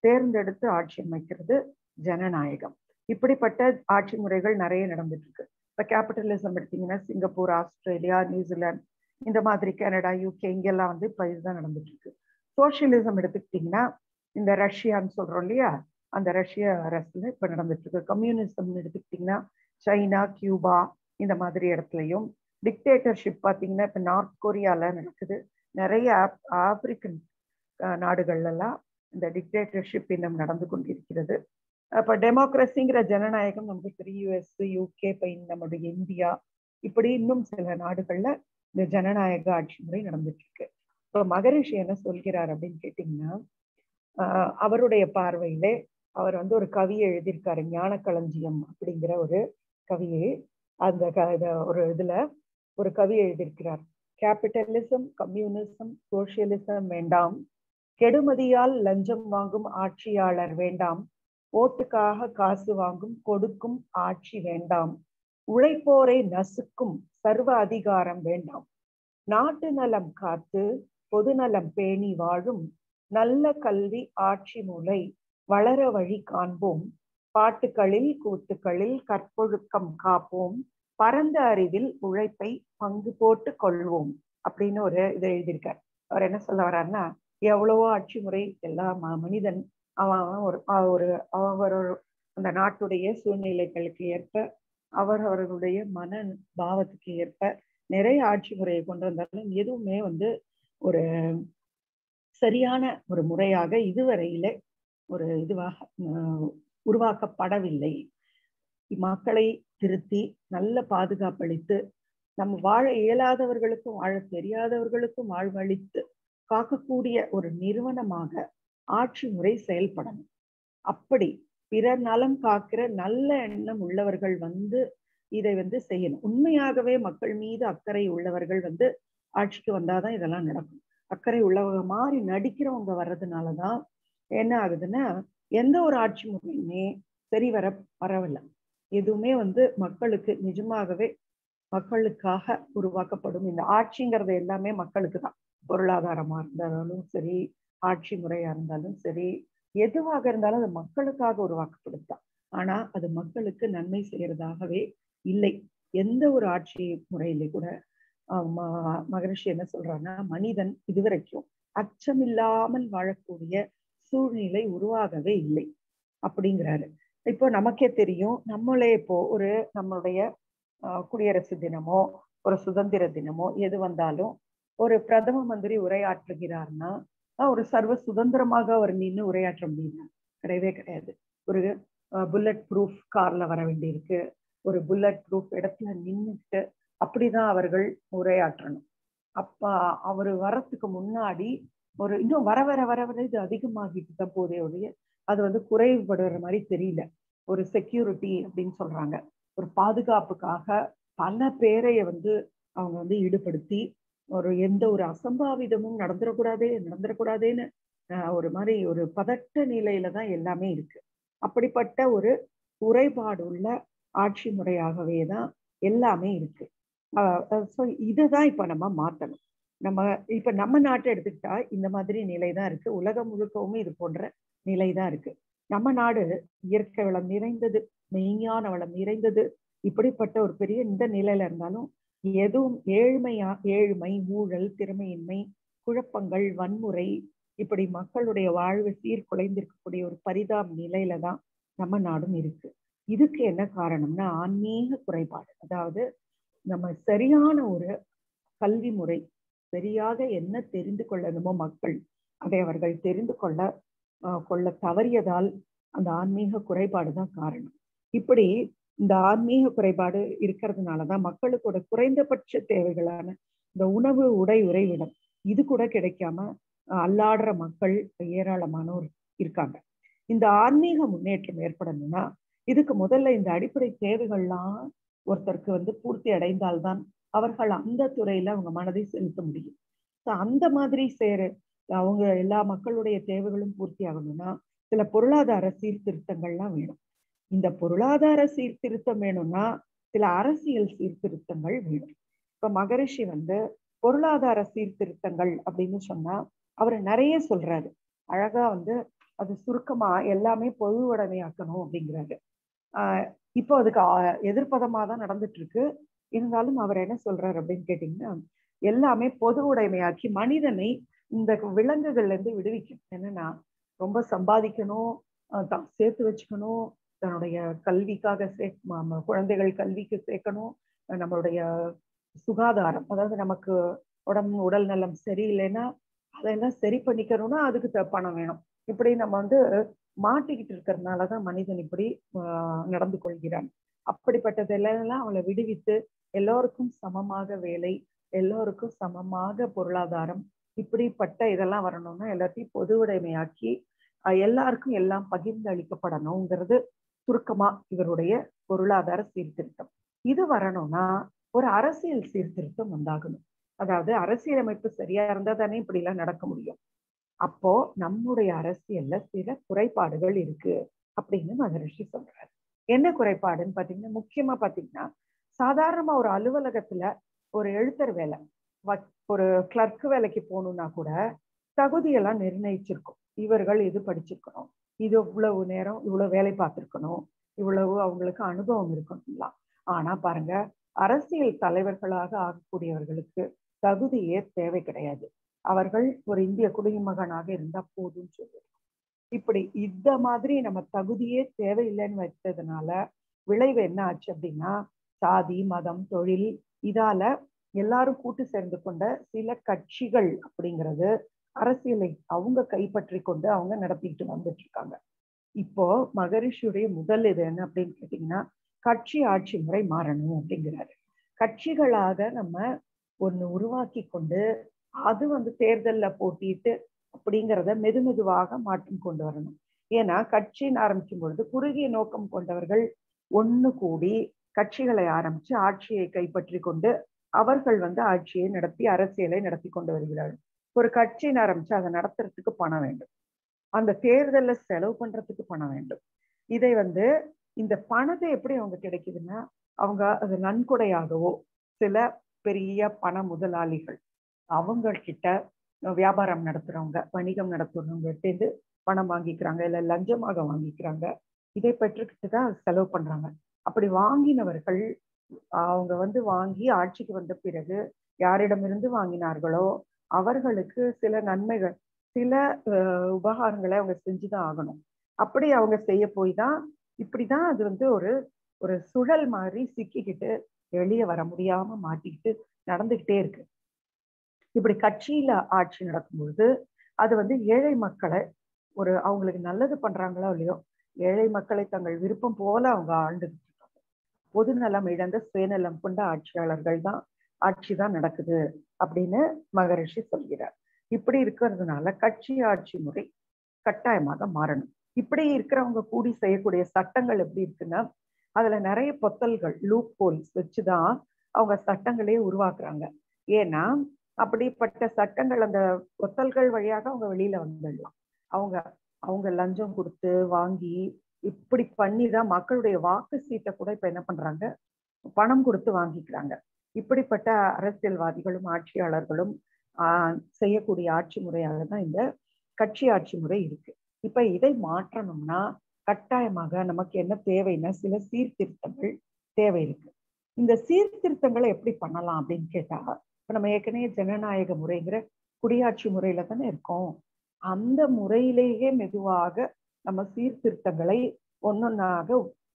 தேர்ந்தெடுத்து ஆட்சி அமைக்கிறது ஜனநாயகம் இப்படிப்பட்ட ஆட்சி முறைகள் நிறைய நடந்துட்டு இருக்கு இப்போ கேபிட்டலிசம் எடுத்தீங்கன்னா சிங்கப்பூர் ஆஸ்திரேலியா நியூசிலாந்து இந்த மாதிரி கனடா யூகே இங்கெல்லாம் வந்து இப்போ இதுதான் நடந்துட்டு இருக்கு சோசியலிசம் எடுத்துக்கிட்டிங்கன்னா இந்த ரஷ்யான்னு சொல்றோம் இல்லையா அந்த ரஷ்ய அரசுல இப்போ நடந்துட்டு இருக்கு கம்யூனிசம் எடுத்துக்கிட்டிங்கன்னா சைனா கியூபா இந்த மாதிரி இடத்துலையும் டிக்டேட்டர்ஷிப் பார்த்தீங்கன்னா இப்போ நார்த் கொரியால நடக்குது நிறைய ஆப்பிரிக்கன் நாடுகள்லாம் இந்த டிக்டேட்டர்ஷிப் இன்னும் நடந்து கொண்டிருக்கிறது அப்போ டெமோக்ரஸிங்கிற ஜனநாயகம் நமக்கு தெரியும் யூஎஸ் யூகே இப்போ நம்முடைய இந்தியா இப்படி இன்னும் சில நாடுகள்ல இந்த ஜனநாயக ஆட்சி முறை நடந்துட்டு இருக்கு இப்போ மகரிஷி என்ன சொல்கிறார் அப்படின்னு கேட்டிங்கன்னா அவருடைய பார்வையிலே அவர் வந்து ஒரு கவியை எழுதியிருக்காரு ஞான களஞ்சியம் அப்படிங்கிற ஒரு கவியை அந்த ஒரு இதுல ஒரு கவி எழுதியிருக்கிறார் கேபிட்டலிசம் கம்யூனிசம் சோசியலிசம் வேண்டாம் கெடுமதியால் லஞ்சம் வாங்கும் ஆட்சியாளர் வேண்டாம் ஓட்டுக்காக காசு வாங்கும் கொடுக்கும் ஆட்சி வேண்டாம் உழைப்போரை நசுக்கும் சர்வ அதிகாரம் வேண்டாம் நாட்டு நலம் காத்து பொதுநலம் பேணி வாழும் நல்ல கல்வி ஆட்சி மூலை வளர வழி காண்போம் பாட்டுகளில் கூத்துக்களில் கற்பொழுக்கம் காப்போம் பரந்த அறிவில் உழைப்பை பங்கு போட்டு கொள்வோம் அப்படின்னு ஒரு இதை எழுதியிருக்கார் அவர் என்ன சொல்ல வர்றாருன்னா எவ்வளவோ ஆட்சி முறை எல்லா மனிதன் அவன் ஒரு ஒரு அவர் அந்த நாட்டுடைய சூழ்நிலைகளுக்கு ஏற்ப அவர் அவர்களுடைய மன பாவத்துக்கு ஏற்ப நிறைய ஆட்சி முறையை கொண்டு வந்தாலும் எதுவுமே வந்து ஒரு சரியான ஒரு முறையாக இதுவரையில ஒரு இதுவாக உருவாக்கப்படவில்லை மக்களை திருத்தி நல்ல பாதுகாப்பளித்து நம்ம வாழ இயலாதவர்களுக்கும் வாழ தெரியாதவர்களுக்கும் வாழ்வளித்து காக்கக்கூடிய ஒரு நிறுவனமாக ஆட்சி முறை செயல்படணும் அப்படி பிறர் நலம் காக்கிற நல்ல எண்ணம் உள்ளவர்கள் வந்து இதை வந்து செய்யணும் உண்மையாகவே மக்கள் மீது அக்கறை உள்ளவர்கள் வந்து ஆட்சிக்கு வந்தாதான் இதெல்லாம் நடக்கும் அக்கறை உள்ளவங்க மாதிரி நடிக்கிறவங்க வர்றதுனாலதான் என்ன ஆகுதுன்னா எந்த ஒரு ஆட்சி முறையுமே சரி வர வரவில்லை எதுவுமே வந்து மக்களுக்கு நிஜமாகவே மக்களுக்காக உருவாக்கப்படும் இந்த ஆட்சிங்கிறது எல்லாமே மக்களுக்கு தான் பொருளாதாரமா இருந்தாலும் சரி ஆட்சி முறையா இருந்தாலும் சரி எதுவாக இருந்தாலும் அது மக்களுக்காக உருவாக்கப்படுத்தான் ஆனா அது மக்களுக்கு நன்மை செய்யறதாகவே இல்லை எந்த ஒரு ஆட்சி முறையில கூட மகரிஷி என்ன சொல்றாங்கன்னா மனிதன் இதுவரைக்கும் அச்சமில்லாமல் வாழக்கூடிய சூழ்நிலை உருவாகவே இல்லை அப்படிங்கிறாரு இப்போ நமக்கே தெரியும் நம்மளே இப்போ ஒரு நம்மளுடைய குடியரசு தினமோ ஒரு சுதந்திர தினமோ எது வந்தாலும் ஒரு பிரதம மந்திரி உரையாற்றுகிறார்னா ஒரு சர்வ சுதந்திரமாக அவர் நின்று உரையாற்ற முடியுது கிடையவே கிடையாது ஒரு புல்லட் ப்ரூஃப் கார்ல வர வேண்டியிருக்கு ஒரு புல்லட் ப்ரூஃப் இடத்துல நின்றுட்டு அப்படிதான் அவர்கள் உரையாற்றணும் அப்ப அவர் வரத்துக்கு முன்னாடி ஒரு இன்னும் வர வர வர வர இது அதிகமாகிட்டு தான் போதே ஒழிய அது வந்து குறைவுபடுற மாதிரி தெரியல ஒரு செக்யூரிட்டி அப்படின்னு சொல்றாங்க ஒரு பாதுகாப்புக்காக பல பேரைய வந்து அவங்க வந்து ஈடுபடுத்தி ஒரு எந்த ஒரு அசம்பாவிதமும் நடந்துடக்கூடாதே நடந்துடக்கூடாதேன்னு ஒரு மாதிரி ஒரு பதட்ட நிலையில தான் எல்லாமே இருக்கு அப்படிப்பட்ட ஒரு குறைபாடு உள்ள ஆட்சி முறையாகவே தான் எல்லாமே இருக்கு ஸோ இதுதான் இப்ப நம்ம மாத்தணும் நம்ம இப்ப நம்ம நாட்டை எடுத்துக்கிட்டா இந்த மாதிரி நிலை தான் இருக்கு உலகம் முழுக்கவும் இது போன்ற நிலை தான் இருக்கு நம்ம நாடு இயற்கை வளம் நிறைந்தது மெய்ஞான வளம் நிறைந்தது இப்படிப்பட்ட ஒரு பெரிய இந்த நிலையில இருந்தாலும் எதுவும் ஏழ்மையா ஏழ்மை ஊழல் திறமையின்மை குழப்பங்கள் வன்முறை இப்படி மக்களுடைய வாழ்வு சீர்குலைந்திருக்கக்கூடிய ஒரு பரிதாப நிலையில தான் நம்ம நாடும் இருக்கு இதுக்கு என்ன காரணம்னா ஆன்மீக குறைபாடு அதாவது நம்ம சரியான ஒரு கல்வி முறை சரியாக என்ன தெரிந்து கொள்ளணுமோ மக்கள் அதை அவர்கள் தெரிந்து கொள்ள கொள்ள தவறியதால் அந்த ஆன்மீக குறைபாடு தான் காரணம் இப்படி இந்த ஆன்மீக குறைபாடு இருக்கிறதுனாலதான் மக்களுக்கோட குறைந்தபட்ச தேவைகளான இந்த உணவு உடை உறைவிடம் இது கூட கிடைக்காம அல்லாடுற மக்கள் ஏராளமானோர் இருக்காங்க இந்த ஆன்மீக முன்னேற்றம் ஏற்படணும்னா இதுக்கு முதல்ல இந்த அடிப்படை தேவைகள்லாம் ஒருத்தருக்கு வந்து பூர்த்தி அடைந்தால்தான் அவர்கள் அந்த துறையில அவங்க மனதை செலுத்த முடியும் அந்த மாதிரி சேர அவங்க எல்லா மக்களுடைய தேவைகளும் பூர்த்தி ஆகணும்னா சில பொருளாதார சீர்திருத்தங்கள்லாம் வேணும் இந்த பொருளாதார சீர்திருத்தம் வேணும்னா சில அரசியல் சீர்திருத்தங்கள் வேணும் இப்ப மகரிஷி வந்து பொருளாதார சீர்திருத்தங்கள் அப்படின்னு சொன்னா அவர் நிறைய சொல்றாரு அழகா வந்து அது சுருக்கமா எல்லாமே பொது உடைமையாக்கணும் அப்படிங்கிறாரு ஆஹ் இப்போ அதுக்கு ஆ- எதிர்ப்பதமா தான் நடந்துட்டு இருக்கு இருந்தாலும் அவர் என்ன சொல்றாரு அப்படின்னு கேட்டீங்கன்னா எல்லாமே பொது உடைமையாக்கி மனிதனை இந்த விலங்குகள்ல இருந்து விடுவிக்கும் என்னன்னா ரொம்ப சம்பாதிக்கணும் அஹ் தான் சேர்த்து வச்சுக்கணும் தன்னுடைய கல்விக்காக சே ம- ம- குழந்தைகள் கல்விக்கு சேர்க்கணும் அஹ் நம்மளுடைய சுகாதாரம் அதாவது நமக்கு உடம்பு உடல் நலம் சரியில்லைன்னா அதெல்லாம் சரி பண்ணிக்கணும்னா அதுக்கு த- பணம் வேணும் இப்படி நம்ம வந்து மாட்டிக்கிட்டு இருக்கிறதுனாலதான் மனிதன் இப்படி ஆஹ் நடந்து கொள்கிறான் அப்படிப்பட்டதெல்லாம் அவளை விடுவித்து எல்லோருக்கும் சமமாக வேலை எல்லோருக்கும் சமமாக பொருளாதாரம் இப்படிப்பட்ட இதெல்லாம் வரணும்னா எல்லாத்தையும் பொது உடைமையாக்கி அஹ் எல்லாருக்கும் எல்லாம் பகிர்ந்து அளிக்கப்படணுங்கிறது சுருக்கமா இவருடைய பொருளாதார சீர்திருத்தம் இது வரணும்னா ஒரு அரசியல் சீர்திருத்தம் உண்டாகணும் அதாவது அரசியலமைப்பு சரியா இருந்தா தானே இப்படி எல்லாம் நடக்க முடியும் அப்போ நம்முடைய அரசியல்ல சில குறைபாடுகள் இருக்கு அப்படின்னு மகரிஷி சொல்றாரு என்ன குறைபாடுன்னு பாத்தீங்கன்னா முக்கியமா பாத்தீங்கன்னா சாதாரணமா ஒரு அலுவலகத்துல ஒரு எழுத்தர் வேலை வ- ஒரு கிளர்க் வேலைக்கு போகணும்னா கூட தகுதியெல்லாம் நிர்ணயிச்சிருக்கும் இவர்கள் இது படிச்சிருக்கணும் இது இவ்வளவு நேரம் இவ்வளவு வேலை பார்த்திருக்கணும் இவ்வளவு அவங்களுக்கு அனுபவம் இருக்கணும்லாம் ஆனா பாருங்க அரசியல் தலைவர்களாக ஆகக்கூடியவர்களுக்கு தகுதியே தேவை கிடையாது அவர்கள் ஒரு இந்திய குடிமகனாக இருந்தா போதும்னு சொல்லுவோம் இப்படி இந்த மாதிரி நம்ம தகுதியே தேவையில்லைன்னு வச்சதுனால விளைவு என்ன ஆச்சு அப்படின்னா சாதி மதம் தொழில் இதால எல்லாரும் கூட்டு சேர்ந்து கொண்ட சில கட்சிகள் அப்படிங்கிறது அரசியலை அவங்க கைப்பற்றி கொண்டு அவங்க நடத்திட்டு வந்துட்டு இருக்காங்க இப்போ மகரிஷியுடைய முதல் இது என்ன அப்படின்னு கேட்டீங்கன்னா கட்சி ஆட்சி முறை மாறணும் அப்படிங்கிறாரு கட்சிகளாக நம்ம ஒண்ணு உருவாக்கி கொண்டு அது வந்து தேர்தல்ல போட்டிட்டு அப்படிங்கிறத மெது மெதுவாக மாற்றம் கொண்டு வரணும் ஏன்னா கட்சின்னு ஆரம்பிக்கும் பொழுது குறுகிய நோக்கம் கொண்டவர்கள் ஒண்ணு கூடி கட்சிகளை ஆரம்பிச்சு ஆட்சியை கைப்பற்றி கொண்டு அவர்கள் வந்து ஆட்சியை நடத்தி அரசியலை நடத்தி கொண்டு வருகிறார்கள் ஒரு கட்சின்னு ஆரம்பிச்சு அதை நடத்துறதுக்கு பணம் வேண்டும் அந்த தேர்தல்ல செலவு பண்றதுக்கு பணம் வேண்டும் இதை வந்து இந்த பணத்தை எப்படி அவங்க கிடைக்குதுன்னா அவங்க அது நன்கொடையாகவோ சில பெரிய பண முதலாளிகள் அவங்க கிட்ட வியாபாரம் நடத்துறவங்க வணிகம் நடத்துறவங்க கிட்டேருந்து பணம் வாங்கிக்கிறாங்க இல்ல லஞ்சமாக வாங்கிக்கிறாங்க இதை பெற்றுக்கிட்டு தான் செலவு பண்றாங்க அப்படி வாங்கினவர்கள் அவங்க வந்து வாங்கி ஆட்சிக்கு வந்த பிறகு யாரிடமிருந்து வாங்கினார்களோ அவர்களுக்கு சில நன்மைகள் சில அஹ், உபகாரங்களை அவங்க செஞ்சுதான் ஆகணும் அப்படி அவங்க செய்ய போய் தான் இப்படிதான் அது வந்து ஒரு ஒரு சுழல் மாதிரி சிக்கிக்கிட்டு வெளியே வர முடியாம மாட்டிக்கிட்டு நடந்துகிட்டே இருக்கு இப்படி கட்சியில ஆட்சி நடக்கும் பொழுது அது வந்து ஏழை மக்களை ஒரு அவங்களுக்கு நல்லது பண்றாங்களோ இல்லையோ ஏழை மக்களை தங்கள் விருப்பம் போல அவங்க ஆண்டுகிட்டு இருக்காங்க பொது நலம் இழந்த சுயநலம் கொண்ட ஆட்சியாளர்கள் தான் ஆட்சி தான் நடக்குது அப்படின்னு மகரிஷி சொல்கிறார் இப்படி இருக்கிறதுனால கட்சி ஆட்சி முறை கட்டாயமாக மாறணும் இப்படி இருக்கிறவங்க கூடி செய்யக்கூடிய சட்டங்கள் எப்படி இருக்குன்னா அதுல நிறைய பொத்தல்கள் லூப் ஹோல்ஸ் வச்சுதான் அவங்க சட்டங்களே உருவாக்குறாங்க ஏன்னா அப்படிப்பட்ட சட்டங்கள் அந்த பொத்தல்கள் வழியாக அவங்க வெளியில வந்துடலாம் அவங்க அவங்க லஞ்சம் கொடுத்து வாங்கி இப்படி பண்ணி தான் மக்களுடைய வாக்கு சீட்டை கூட இப்ப என்ன பண்றாங்க பணம் கொடுத்து வாங்கிக்கிறாங்க இப்படிப்பட்ட அரசியல்வாதிகளும் ஆட்சியாளர்களும் ஆஹ் செய்யக்கூடிய ஆட்சி முறையாக தான் இந்த கட்சி ஆட்சி முறை இருக்கு இப்ப இதை மாற்றணும்னா கட்டாயமாக நமக்கு என்ன தேவைன்னா சில சீர்திருத்தங்கள் தேவை இருக்கு இந்த சீர்திருத்தங்களை எப்படி பண்ணலாம் அப்படின்னு கேட்டா இப்ப நம்ம ஏற்கனவே ஜனநாயக முறைங்கிற குடியாட்சி முறையில தானே இருக்கோம் அந்த முறையிலேயே மெதுவாக நம்ம சீர்திருத்தங்களை ஒன்னொன்னாக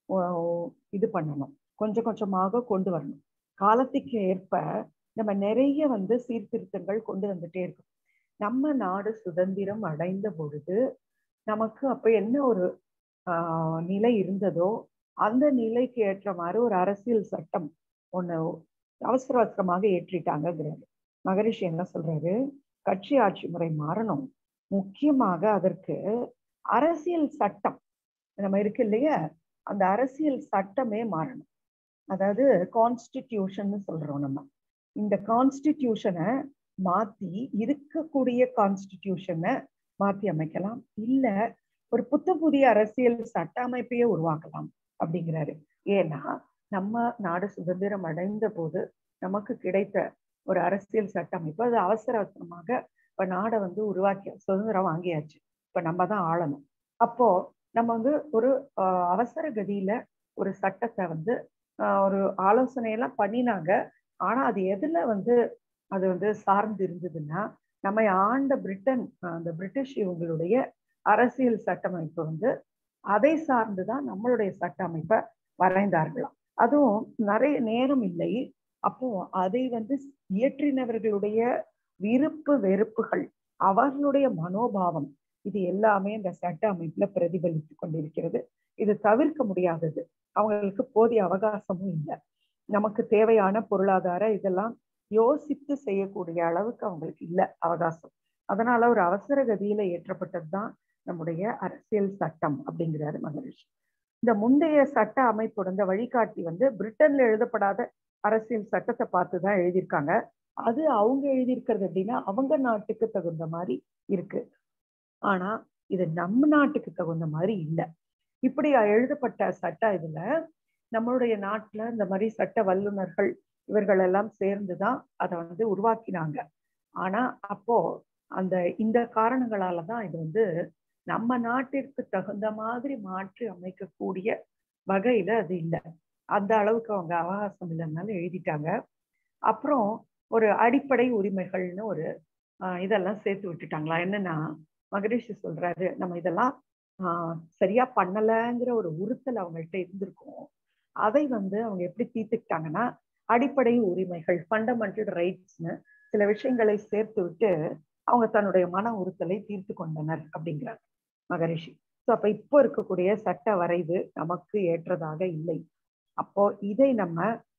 ஒ- இது பண்ணணும் கொஞ்சம் கொஞ்சமாக கொண்டு வரணும் காலத்துக்கு ஏற்ப நம்ம நிறைய வந்து சீர்திருத்தங்கள் கொண்டு வந்துட்டே இருக்கோம் நம்ம நாடு சுதந்திரம் அடைந்த பொழுது நமக்கு அப்ப என்ன ஒரு ஆஹ் நிலை இருந்ததோ அந்த நிலைக்கு ஏற்ற மாதிரி ஒரு அரசியல் சட்டம் ஒண்ணு அவசர அவசரமாக ஏற்றிட்டாங்கிறாரு மகரிஷி என்ன சொல்றாரு கட்சி ஆட்சி முறை மாறணும் முக்கியமாக அதற்கு அரசியல் சட்டம் நம்ம இருக்கு இல்லையா அந்த அரசியல் சட்டமே மாறணும் அதாவது கான்ஸ்டிடியூஷன் சொல்றோம் நம்ம இந்த கான்ஸ்டிடியூஷனை மாத்தி இருக்கக்கூடிய கான்ஸ்டிடியூஷனை மாத்தி அமைக்கலாம் இல்ல ஒரு புத்த புதிய அரசியல் சட்ட அமைப்பையே உருவாக்கலாம் அப்படிங்கிறாரு ஏன்னா நம்ம நாடு சுதந்திரம் அடைந்த போது நமக்கு கிடைத்த ஒரு அரசியல் சட்ட அமைப்பு அது அவசர அவசரமாக இப்ப நாடை வந்து உருவாக்கி சுதந்திரம் வாங்கியாச்சு இப்ப நம்ம தான் ஆளணும் அப்போ நம்ம வந்து ஒரு ஆஹ், அவசர கதியில ஒரு சட்டத்தை வந்து ஒரு ஆலோசனை எல்லாம் பண்ணினாங்க ஆனா அது எதுல வந்து அது வந்து சார்ந்து இருந்ததுன்னா நம்ம ஆண்ட பிரிட்டன் அந்த பிரிட்டிஷ் இவங்களுடைய அரசியல் சட்டமைப்பு வந்து அதை சார்ந்துதான் நம்மளுடைய சட்ட அமைப்பை வரைந்தார்களாம் அதுவும் நிறைய நேரம் இல்லை அப்போ அதை வந்து இயற்றினவர்களுடைய விருப்பு வெறுப்புகள் அவர்களுடைய மனோபாவம் இது எல்லாமே இந்த சட்ட அமைப்புல பிரதிபலித்து கொண்டிருக்கிறது இது தவிர்க்க முடியாதது அவங்களுக்கு போதிய அவகாசமும் இல்லை நமக்கு தேவையான பொருளாதார இதெல்லாம் யோசித்து செய்யக்கூடிய அளவுக்கு அவங்களுக்கு இல்லை அவகாசம் அதனால ஒரு அவசர கதியில ஏற்றப்பட்டது தான் நம்முடைய அரசியல் சட்டம் அப்படிங்கிறாரு மகரிஷி இந்த முந்தைய சட்ட அமைப்போட இந்த வழிகாட்டி வந்து பிரிட்டன்ல எழுதப்படாத அரசியல் சட்டத்தை பார்த்து தான் எழுதியிருக்காங்க அது அவங்க எழுதியிருக்கிறது அப்படின்னா அவங்க நாட்டுக்கு தகுந்த மாதிரி இருக்கு ஆனா இது நம்ம நாட்டுக்கு தகுந்த மாதிரி இல்லை இப்படி எழுதப்பட்ட சட்ட இதுல நம்மளுடைய நாட்டுல இந்த மாதிரி சட்ட வல்லுநர்கள் இவர்கள் எல்லாம் சேர்ந்துதான் அதை வந்து உருவாக்கினாங்க ஆனா அப்போ அந்த இந்த காரணங்களால தான் இது வந்து நம்ம நாட்டிற்கு தகுந்த மாதிரி மாற்றி அமைக்கக்கூடிய வகையில அது இல்லை அந்த அளவுக்கு அவங்க அவகாசம் இல்லைன்னால எழுதிட்டாங்க அப்புறம் ஒரு அடிப்படை உரிமைகள்னு ஒரு இதெல்லாம் சேர்த்து விட்டுட்டாங்களா என்னன்னா மகரிஷி சொல்றாரு நம்ம இதெல்லாம் ஆஹ் சரியா பண்ணலைங்கிற ஒரு உறுத்தல் அவங்கள்ட்ட இருந்திருக்கும் அதை வந்து அவங்க எப்படி தீர்த்துக்கிட்டாங்கன்னா அடிப்படை உரிமைகள் ஃபண்டமெண்டல் ரைட்ஸ்னு சில விஷயங்களை சேர்த்து விட்டு அவங்க தன்னுடைய மன உறுத்தலை தீர்த்து கொண்டனர் அப்படிங்கிறார் மகரிஷி ஸோ அப்ப இப்போ இருக்கக்கூடிய சட்ட வரைவு நமக்கு ஏற்றதாக இல்லை அப்போ இதை நம்ம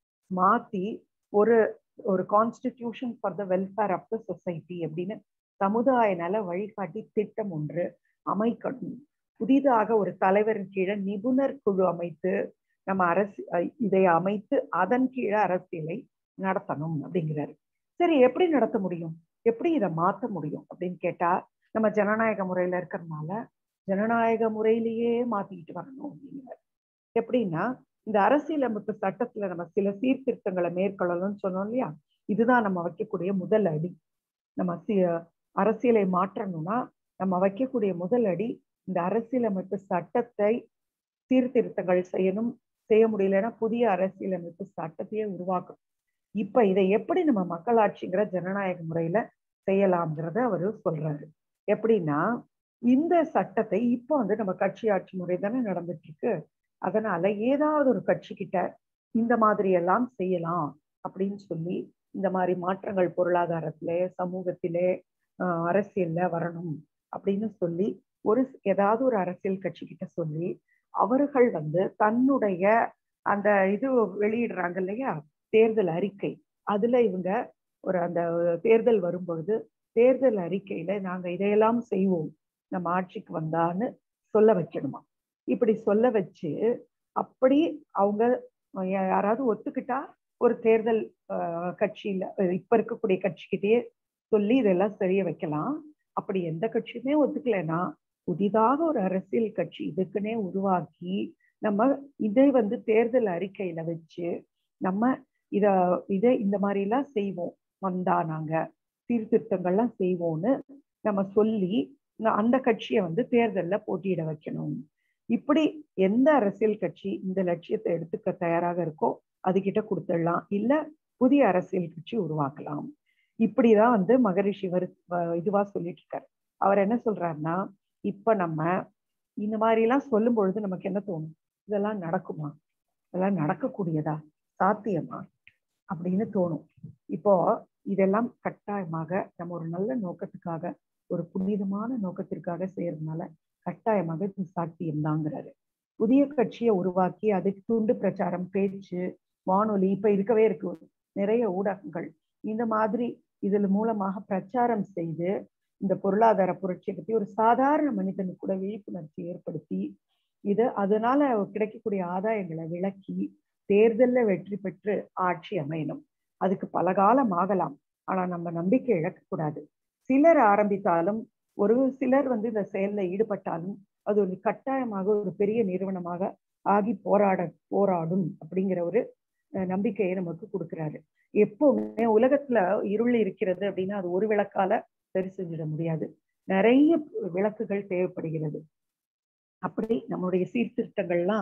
மாத்தி ஒரு ஒரு constitution for the welfare of the society அப்படின்னு சமுதாய நல வழிகாட்டி திட்டம் ஒன்று அமைக்கணும் புதிதாக ஒரு தலைவரின் கீழே நிபுணர் குழு அமைத்து நம்ம அரசு இதை அமைத்து அதன் கீழே அரசியலை நடத்தணும் அப்படிங்கிறாரு சரி எப்படி நடத்த முடியும் எப்படி இதை மாற்ற முடியும் அப்படின்னு கேட்டா நம்ம ஜனநாயக முறையில இருக்கிறதுனால ஜனநாயக முறையிலேயே மாத்திக்கிட்டு வரணும் அப்படிங்கிறாரு எப்படின்னா இந்த அரசியலமைப்பு சட்டத்துல நம்ம சில சீர்திருத்தங்களை மேற்கொள்ளணும்னு சொன்னோம் இல்லையா இதுதான் நம்ம வைக்கக்கூடிய முதல் அடி நம்ம சி அரசியலை மாற்றணும்னா நம்ம வைக்கக்கூடிய முதல் அடி இந்த அரசியலமைப்பு சட்டத்தை சீர்திருத்தங்கள் செய்யணும் செய்ய முடியலன்னா புதிய அரசியலமைப்பு சட்டத்தையே உருவாக்கணும் இப்ப இதை எப்படி நம்ம மக்களாட்சிங்கிற ஜனநாயக முறையில செய்யலாம்ங்கிறத அவரு சொல்றாரு எப்படின்னா இந்த சட்டத்தை இப்போ வந்து நம்ம கட்சி ஆட்சி முறை தானே நடந்துட்டு இருக்கு அதனால ஏதாவது ஒரு கட்சி கிட்ட இந்த மாதிரி எல்லாம் செய்யலாம் அப்படின்னு சொல்லி இந்த மாதிரி மாற்றங்கள் பொருளாதாரத்திலே சமூகத்திலே அரசியல்ல வரணும் அப்படின்னு சொல்லி ஒரு ஏதாவது ஒரு அரசியல் கட்சி கிட்ட சொல்லி அவர்கள் வந்து தன்னுடைய அந்த இது வெளியிடுறாங்க இல்லையா தேர்தல் அறிக்கை அதுல இவங்க ஒரு அந்த தேர்தல் வரும்பொழுது தேர்தல் அறிக்கையில நாங்க இதையெல்லாம் செய்வோம் நம்ம ஆட்சிக்கு வந்தான்னு சொல்ல வைக்கணுமா இப்படி சொல்ல வச்சு அப்படி அவங்க யாராவது ஒத்துக்கிட்டா ஒரு தேர்தல் கட்சியில இப்ப இருக்கக்கூடிய கட்சிக்கிட்டே சொல்லி இதெல்லாம் தெரிய வைக்கலாம் அப்படி எந்த கட்சியுமே ஒத்துக்கலைன்னா புதிதாக ஒரு அரசியல் கட்சி இதுக்குன்னே உருவாக்கி நம்ம இதை வந்து தேர்தல் அறிக்கையில வச்சு நம்ம இத இதை இந்த மாதிரி எல்லாம் செய்வோம் வந்தா நாங்க சீர்திருத்தங்கள்லாம் செய்வோம்னு நம்ம சொல்லி அந்த கட்சியை வந்து தேர்தல்ல போட்டியிட வைக்கணும் இப்படி எந்த அரசியல் கட்சி இந்த லட்சியத்தை எடுத்துக்க தயாராக இருக்கோ அதுகிட்ட கொடுத்துடலாம் இல்ல புதிய அரசியல் கட்சி உருவாக்கலாம் இப்படிதான் வந்து மகரிஷி வரு இதுவா சொல்லிட்டு இருக்காரு அவர் என்ன சொல்றாருன்னா இப்ப நம்ம இந்த மாதிரி எல்லாம் சொல்லும் பொழுது நமக்கு என்ன தோணும் இதெல்லாம் நடக்குமா இதெல்லாம் நடக்கக்கூடியதா சாத்தியமா அப்படின்னு தோணும் இப்போ இதெல்லாம் கட்டாயமாக நம்ம ஒரு நல்ல நோக்கத்துக்காக ஒரு புனிதமான நோக்கத்திற்காக செய்யறதுனால கட்டாயமாக இது சாத்தியம்தாங்கிறாரு புதிய கட்சியை உருவாக்கி அதுக்கு துண்டு பிரச்சாரம் பேச்சு வானொலி இப்ப இருக்கவே இருக்கு நிறைய ஊடகங்கள் இந்த மாதிரி இதுல மூலமாக பிரச்சாரம் செய்து இந்த பொருளாதார புரட்சியை பத்தி ஒரு சாதாரண மனிதனுக்கு கூட விழிப்புணர்ச்சி ஏற்படுத்தி இது அதனால கிடைக்கக்கூடிய ஆதாயங்களை விளக்கி தேர்தல்ல வெற்றி பெற்று ஆட்சி அமையணும் அதுக்கு பல காலம் ஆகலாம் ஆனா நம்ம நம்பிக்கை இழக்கக்கூடாது சிலர் ஆரம்பித்தாலும் ஒரு சிலர் வந்து இந்த செயல்ல ஈடுபட்டாலும் அது ஒரு கட்டாயமாக ஒரு பெரிய நிறுவனமாக ஆகி போராட போராடும் அப்படிங்கிற ஒரு நம்பிக்கையை நமக்கு கொடுக்குறாரு எப்பவுமே உலகத்துல இருள் இருக்கிறது அப்படின்னா அது ஒரு விளக்கால சரி செஞ்சிட முடியாது நிறைய விளக்குகள் தேவைப்படுகிறது அப்படி நம்மளுடைய சீர்திருத்தங்கள்லாம்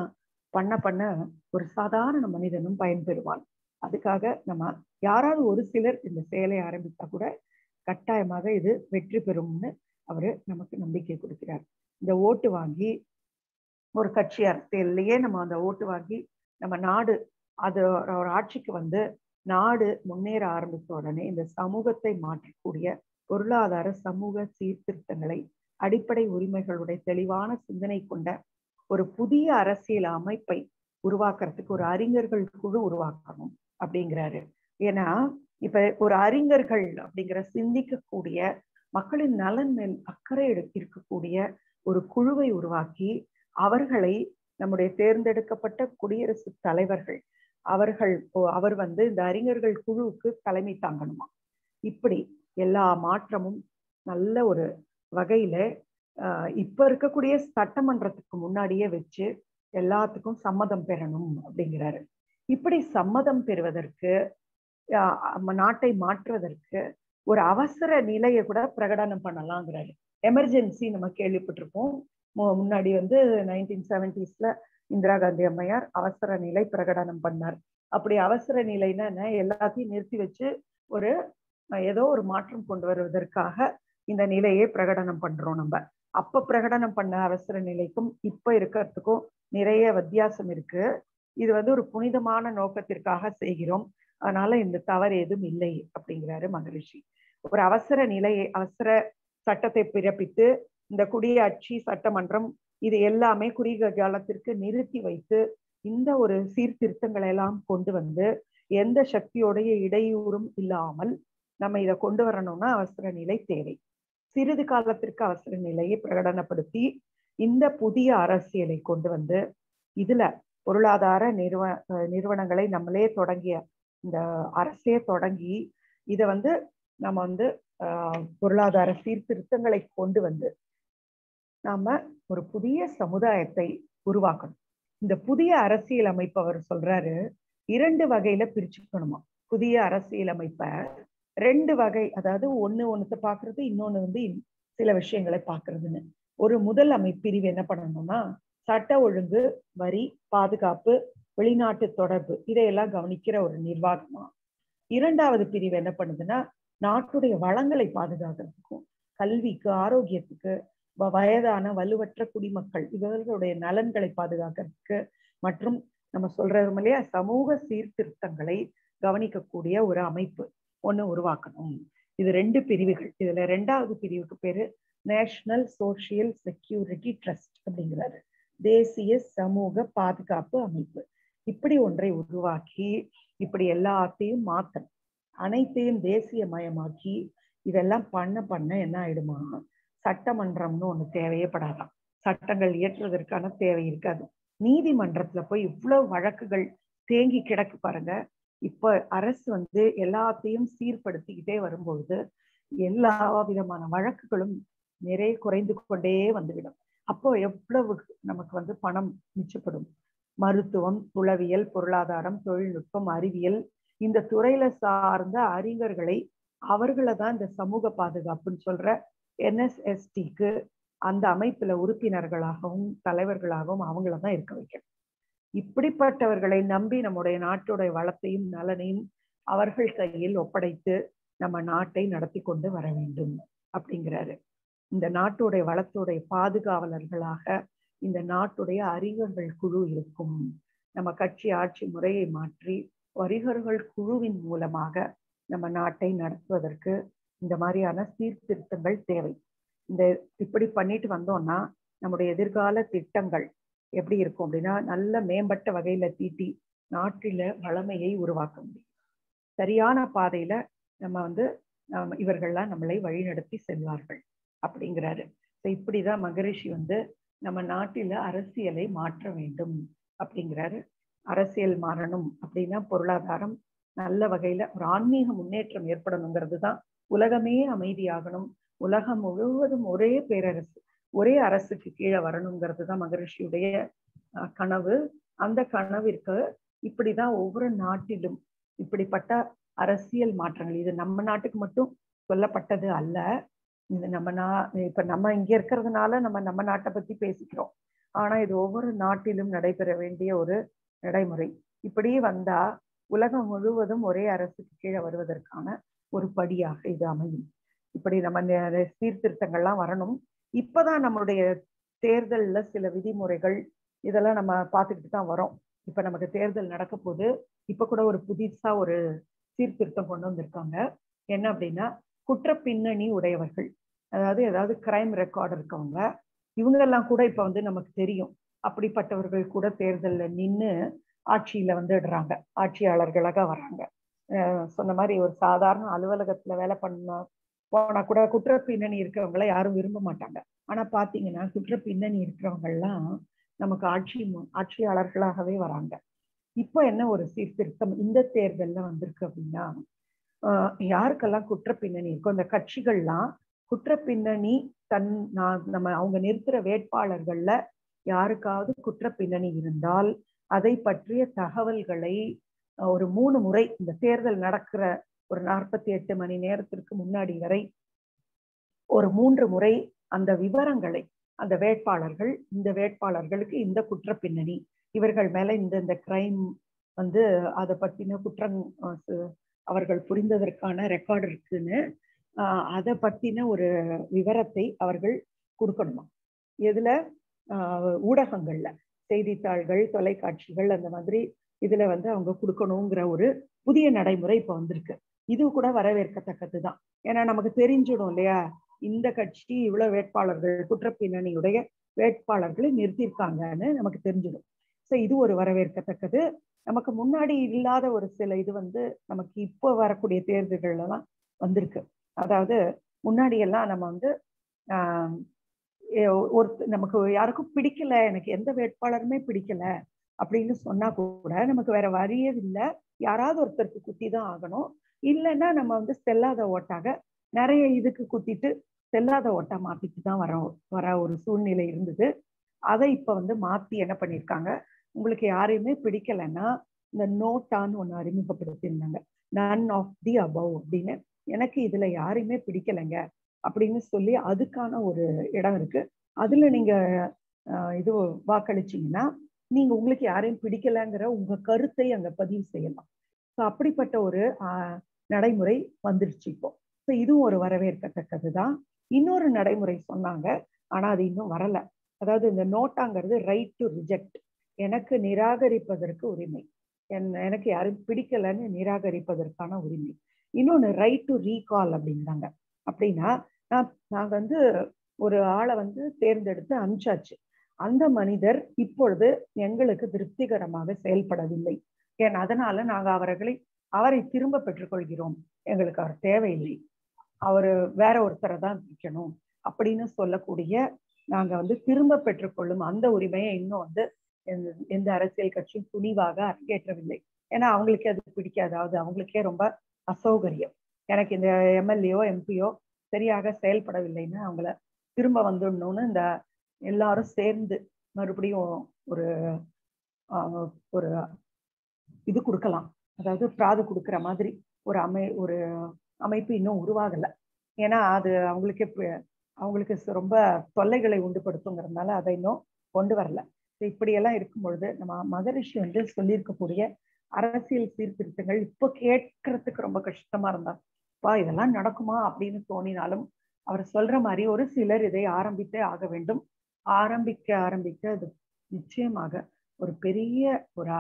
பண்ண பண்ண ஒரு சாதாரண மனிதனும் பயன்பெறுவான் அதுக்காக நம்ம யாராவது ஒரு சிலர் இந்த செயலை ஆரம்பித்தா கூட கட்டாயமாக இது வெற்றி பெறும்னு அவரு நமக்கு நம்பிக்கை கொடுக்கிறார் இந்த ஓட்டு வாங்கி ஒரு கட்சி அரசியல்லையே நம்ம அந்த ஓட்டு வாங்கி நம்ம நாடு அது ஒரு ஆட்சிக்கு வந்து நாடு முன்னேற ஆரம்பித்த உடனே இந்த சமூகத்தை மாற்றக்கூடிய பொருளாதார சமூக சீர்திருத்தங்களை அடிப்படை உரிமைகளுடைய தெளிவான சிந்தனை கொண்ட ஒரு புதிய அரசியல் அமைப்பை உருவாக்குறதுக்கு ஒரு அறிஞர்கள் குழு உருவாக்கணும் அப்படிங்கிறாரு ஏன்னா இப்ப ஒரு அறிஞர்கள் அப்படிங்கிற சிந்திக்கக்கூடிய மக்களின் நலன் மேல் அக்கறை இருக்கக்கூடிய ஒரு குழுவை உருவாக்கி அவர்களை நம்முடைய தேர்ந்தெடுக்கப்பட்ட குடியரசுத் தலைவர்கள் அவர்கள் அவர் வந்து இந்த அறிஞர்கள் குழுவுக்கு தலைமை தாங்கணுமா இப்படி எல்லா மாற்றமும் நல்ல ஒரு வகையில இப்ப இருக்கக்கூடிய சட்டமன்றத்துக்கு முன்னாடியே வச்சு எல்லாத்துக்கும் சம்மதம் பெறணும் அப்படிங்கிறாரு இப்படி சம்மதம் பெறுவதற்கு நாட்டை மாற்றுவதற்கு ஒரு அவசர நிலையை கூட பிரகடனம் பண்ணலாங்கிறாரு எமர்ஜென்சி நம்ம கேள்விப்பட்டிருப்போம் முன்னாடி வந்து நைன்டீன் செவன்டிஸ்ல இந்திரா காந்தி அம்மையார் அவசர நிலை பிரகடனம் பண்ணார் அப்படி அவசர நிலைன்னா என்ன எல்லாத்தையும் நிறுத்தி வச்சு ஒரு ஏதோ ஒரு மாற்றம் கொண்டு வருவதற்காக இந்த நிலையை பிரகடனம் பண்றோம் நம்ம அப்ப பிரகடனம் பண்ண அவசர நிலைக்கும் இப்ப இருக்கிறதுக்கும் நிறைய வித்தியாசம் இருக்கு இது வந்து ஒரு புனிதமான நோக்கத்திற்காக செய்கிறோம் அதனால இந்த தவறு எதுவும் இல்லை அப்படிங்கிறாரு மகரிஷி ஒரு அவசர நிலையை அவசர சட்டத்தை பிறப்பித்து இந்த குடியாட்சி சட்டமன்றம் இது எல்லாமே குறுகிய காலத்திற்கு நிறுத்தி வைத்து இந்த ஒரு சீர்திருத்தங்களை எல்லாம் கொண்டு வந்து எந்த சக்தியோடைய இடையூறும் இல்லாமல் நம்ம இதை கொண்டு வரணும்னா அவசர நிலை தேவை சிறிது காலத்திற்கு அவசர நிலையை பிரகடனப்படுத்தி இந்த புதிய அரசியலை கொண்டு வந்து இதுல பொருளாதார நிறுவ நிறுவனங்களை நம்மளே தொடங்கிய இந்த அரசே தொடங்கி இதை வந்து நம்ம வந்து பொருளாதார சீர்திருத்தங்களை கொண்டு வந்து நாம ஒரு புதிய சமுதாயத்தை உருவாக்கணும் இந்த புதிய அரசியல் அமைப்பு அவர் சொல்றாரு இரண்டு வகையில பிரிச்சுக்கணுமா புதிய அரசியல் அமைப்பை ரெண்டு வகை அதாவது ஒண்ணு ஒண்ணுத்த பாக்குறது இன்னொன்னு வந்து சில விஷயங்களை பாக்குறதுன்னு ஒரு முதல் அமைப்பிரிவு என்ன பண்ணணும்னா சட்ட ஒழுங்கு வரி பாதுகாப்பு வெளிநாட்டு தொடர்பு இதையெல்லாம் கவனிக்கிற ஒரு நிர்வாகமா இரண்டாவது பிரிவு என்ன பண்ணுதுன்னா நாட்டுடைய வளங்களை பாதுகாக்கிறதுக்கும் கல்விக்கு ஆரோக்கியத்துக்கு வயதான வலுவற்ற குடிமக்கள் இவர்களுடைய நலன்களை பாதுகாக்கிறதுக்கு மற்றும் நம்ம சொல்றோம் இல்லையா சமூக சீர்திருத்தங்களை கவனிக்கக்கூடிய ஒரு அமைப்பு ஒண்ணு உருவாக்கணும் இது ரெண்டு பிரிவுகள் இதுல ரெண்டாவது பிரிவுக்கு பேரு நேஷனல் சோசியல் செக்யூரிட்டி ட்ரஸ்ட் அப்படிங்கிறாரு தேசிய சமூக பாதுகாப்பு அமைப்பு இப்படி ஒன்றை உருவாக்கி இப்படி எல்லாத்தையும் மாத்தணும் அனைத்தையும் தேசிய மயமாக்கி இதெல்லாம் பண்ண பண்ண என்ன ஆயிடுமா சட்டமன்றம்னு ஒண்ணு தேவையே படாதான் சட்டங்கள் இயற்றுவதற்கான தேவை இருக்காது நீதிமன்றத்துல போய் இவ்வளவு வழக்குகள் தேங்கி கிடக்கு பாருங்க இப்ப அரசு வந்து எல்லாத்தையும் சீர்படுத்திக்கிட்டே வரும்பொழுது எல்லா விதமான வழக்குகளும் நிறைய குறைந்து கொண்டே வந்துவிடும் அப்போ எவ்வளவு நமக்கு வந்து பணம் மிச்சப்படும் மருத்துவம் உளவியல் பொருளாதாரம் தொழில்நுட்பம் அறிவியல் இந்த துறையில சார்ந்த அறிஞர்களை அவர்களை தான் இந்த சமூக பாதுகாப்புன்னு சொல்ற என்எஸ்எஸ்டிக்கு அந்த அமைப்புல உறுப்பினர்களாகவும் தலைவர்களாகவும் அவங்கள தான் இருக்க வைக்கணும் இப்படிப்பட்டவர்களை நம்பி நம்முடைய நாட்டுடைய வளத்தையும் நலனையும் அவர்கள் கையில் ஒப்படைத்து நம்ம நாட்டை நடத்தி கொண்டு வர வேண்டும் அப்படிங்கிறாரு இந்த நாட்டுடைய வளத்துடைய பாதுகாவலர்களாக இந்த நாட்டுடைய அறிஞர்கள் குழு இருக்கும் நம்ம கட்சி ஆட்சி முறையை மாற்றி அறிஞர்கள் குழுவின் மூலமாக நம்ம நாட்டை நடத்துவதற்கு இந்த மாதிரியான சீர்திருத்தங்கள் தேவை இந்த இப்படி பண்ணிட்டு வந்தோம்னா நம்முடைய எதிர்கால திட்டங்கள் எப்படி இருக்கும் அப்படின்னா நல்ல மேம்பட்ட வகையில தீட்டி நாட்டில வளமையை உருவாக்க முடியும் சரியான பாதையில நம்ம வந்து இவர்கள்லாம் நம்மளை வழிநடத்தி செல்வார்கள் அப்படிங்கிறாரு இப்படிதான் மகரிஷி வந்து நம்ம நாட்டில அரசியலை மாற்ற வேண்டும் அப்படிங்கிறாரு அரசியல் மாறணும் அப்படின்னா பொருளாதாரம் நல்ல வகையில ஒரு ஆன்மீக முன்னேற்றம் ஏற்படணுங்கிறது தான் உலகமே அமைதியாகணும் உலகம் முழுவதும் ஒரே பேரரசு ஒரே அரசுக்கு கீழே வரணுங்கிறது தான் மகரிஷியுடைய கனவு அந்த கனவிற்கு இப்படிதான் ஒவ்வொரு நாட்டிலும் இப்படிப்பட்ட அரசியல் மாற்றங்கள் இது நம்ம நாட்டுக்கு மட்டும் சொல்லப்பட்டது அல்ல இது நம்ம நா இப்ப நம்ம இங்க இருக்கிறதுனால நம்ம நம்ம நாட்டை பத்தி பேசிக்கிறோம் ஆனா இது ஒவ்வொரு நாட்டிலும் நடைபெற வேண்டிய ஒரு நடைமுறை இப்படி வந்தா உலகம் முழுவதும் ஒரே அரசுக்கு கீழே வருவதற்கான ஒரு படியாக இது அமையும் இப்படி நம்ம சீர்திருத்தங்கள்லாம் வரணும் இப்பதான் நம்மளுடைய தேர்தல்ல சில விதிமுறைகள் இதெல்லாம் நம்ம பார்த்துக்கிட்டு தான் வரோம் இப்ப நமக்கு தேர்தல் நடக்க போது இப்ப கூட ஒரு புதுசா ஒரு சீர்திருத்தம் கொண்டு வந்திருக்காங்க என்ன அப்படின்னா குற்ற பின்னணி உடையவர்கள் அதாவது ஏதாவது கிரைம் ரெக்கார்டு இருக்கவங்க இவங்கெல்லாம் கூட இப்ப வந்து நமக்கு தெரியும் அப்படிப்பட்டவர்கள் கூட தேர்தல்ல நின்று ஆட்சியில வந்துடுறாங்க ஆட்சியாளர்களாக வராங்க சொன்ன மாதிரி ஒரு சாதாரண அலுவலகத்துல வேலை பண்ண போனா கூட குற்ற பின்னணி இருக்கிறவங்கள யாரும் விரும்ப மாட்டாங்க ஆனா பாத்தீங்கன்னா குற்ற பின்னணி இருக்கிறவங்க எல்லாம் நமக்கு ஆட்சி ஆட்சியாளர்களாகவே வராங்க இப்போ என்ன ஒரு சீர்திருத்தம் இந்த தேர்தல்ல வந்திருக்கு அப்படின்னா யாருக்கெல்லாம் குற்ற பின்னணி இருக்கோ அந்த கட்சிகள்லாம் குற்ற பின்னணி தன் நான் நம்ம அவங்க நிறுத்துற வேட்பாளர்கள்ல யாருக்காவது குற்ற பின்னணி இருந்தால் அதை பற்றிய தகவல்களை ஒரு மூணு முறை இந்த தேர்தல் நடக்கிற ஒரு நாற்பத்தி எட்டு மணி நேரத்திற்கு முன்னாடி வரை ஒரு மூன்று முறை அந்த விவரங்களை அந்த வேட்பாளர்கள் இந்த வேட்பாளர்களுக்கு இந்த குற்ற பின்னணி இவர்கள் மேல இந்த இந்த கிரைம் வந்து அதை பத்தின குற்றம் அவர்கள் புரிந்ததற்கான ரெக்கார்டு இருக்குன்னு அதை பத்தின ஒரு விவரத்தை அவர்கள் கொடுக்கணுமா எதுல ஊடகங்கள்ல செய்தித்தாள்கள் தொலைக்காட்சிகள் அந்த மாதிரி இதுல வந்து அவங்க கொடுக்கணுங்கிற ஒரு புதிய நடைமுறை இப்ப வந்திருக்கு இது கூட வரவேற்கத்தக்கது தான் ஏன்னா நமக்கு தெரிஞ்சிடும் இல்லையா இந்த கட்சி இவ்வளவு வேட்பாளர்கள் குற்றப்பின்னணியுடைய வேட்பாளர்களை நிறுத்தியிருக்காங்கன்னு நமக்கு தெரிஞ்சிடும் ஸோ இது ஒரு வரவேற்கத்தக்கது நமக்கு முன்னாடி இல்லாத ஒரு சில இது வந்து நமக்கு இப்போ வரக்கூடிய தேர்தல்கள்ல தான் வந்திருக்கு அதாவது முன்னாடி எல்லாம் நம்ம வந்து ஒரு நமக்கு யாருக்கும் பிடிக்கல எனக்கு எந்த வேட்பாளருமே பிடிக்கல அப்படின்னு சொன்னா கூட நமக்கு வேற வழியே இல்லை யாராவது ஒருத்தருக்கு குத்தி தான் ஆகணும் இல்லைன்னா நம்ம வந்து செல்லாத ஓட்டாக நிறைய இதுக்கு குத்திட்டு செல்லாத ஓட்டா மாத்திட்டு தான் வர வர ஒரு சூழ்நிலை இருந்தது அதை இப்ப வந்து மாத்தி என்ன பண்ணியிருக்காங்க உங்களுக்கு யாரையுமே பிடிக்கலைன்னா இந்த நோட்டான்னு ஒண்ணு அறிமுகப்படுத்தியிருந்தாங்க நன் ஆஃப் தி அபவ் அப்படின்னு எனக்கு இதுல யாரையுமே பிடிக்கலைங்க அப்படின்னு சொல்லி அதுக்கான ஒரு இடம் இருக்கு அதுல நீங்க இது வாக்களிச்சீங்கன்னா நீங்க உங்களுக்கு யாரையும் பிடிக்கலங்கிற உங்க கருத்தை அங்க பதிவு செய்யலாம் ஸோ அப்படிப்பட்ட ஒரு நடைமுறை வந்துருச்சு இப்போ ஸோ இதுவும் ஒரு வரவேற்கத்தக்கது தான் இன்னொரு நடைமுறை சொன்னாங்க ஆனா அது இன்னும் வரல அதாவது இந்த நோட்டாங்கிறது ரைட் டு ரிஜெக்ட் எனக்கு நிராகரிப்பதற்கு உரிமை என் எனக்கு யாரும் பிடிக்கலன்னு நிராகரிப்பதற்கான உரிமை இன்னொன்று ரைட் டு ரீகால் அப்படிங்கிறாங்க அப்படின்னா நான் நாங்கள் வந்து ஒரு ஆளை வந்து தேர்ந்தெடுத்து அனுப்பிச்சாச்சு அந்த மனிதர் இப்பொழுது எங்களுக்கு திருப்திகரமாக செயல்படவில்லை ஏன் அதனால நாங்கள் அவர்களை அவரை திரும்ப பெற்றுக்கொள்கிறோம் எங்களுக்கு அவர் தேவையில்லை அவர் வேற ஒருத்தரை தான் பிடிக்கணும் அப்படின்னு சொல்லக்கூடிய நாங்க வந்து திரும்ப பெற்றுக்கொள்ளும் அந்த உரிமையை இன்னும் வந்து எந்த அரசியல் கட்சியும் துணிவாக அரங்கேற்றவில்லை ஏன்னா அவங்களுக்கே அது பிடிக்காது அதாவது அவங்களுக்கே ரொம்ப அசௌகரியம் எனக்கு இந்த எம்எல்ஏயோ எம்பியோ சரியாக செயல்படவில்லைன்னு அவங்கள திரும்ப வந்துடணும்னு இந்த எல்லாரும் சேர்ந்து மறுபடியும் ஒரு ஒரு இது கொடுக்கலாம் அதாவது பிராது கொடுக்குற மாதிரி ஒரு அமை ஒரு அமைப்பு இன்னும் உருவாகலை ஏன்னா அது அவங்களுக்கே அவங்களுக்கு ரொம்ப தொல்லைகளை உண்டுபடுத்துங்கிறதுனால அதை இன்னும் கொண்டு வரல இப்படியெல்லாம் இருக்கும் பொழுது நம்ம மகரிஷி வந்து சொல்லியிருக்கக்கூடிய அரசியல் சீர்திருத்தங்கள் இப்போ கேட்கறதுக்கு ரொம்ப கஷ்டமா இருந்தா பா இதெல்லாம் நடக்குமா அப்படின்னு தோணினாலும் அவர் சொல்ற மாதிரி ஒரு சிலர் இதை ஆரம்பித்தே ஆக வேண்டும் ஆரம்பிக்க ஆரம்பிக்க அது நிச்சயமாக ஒரு பெரிய ஒரு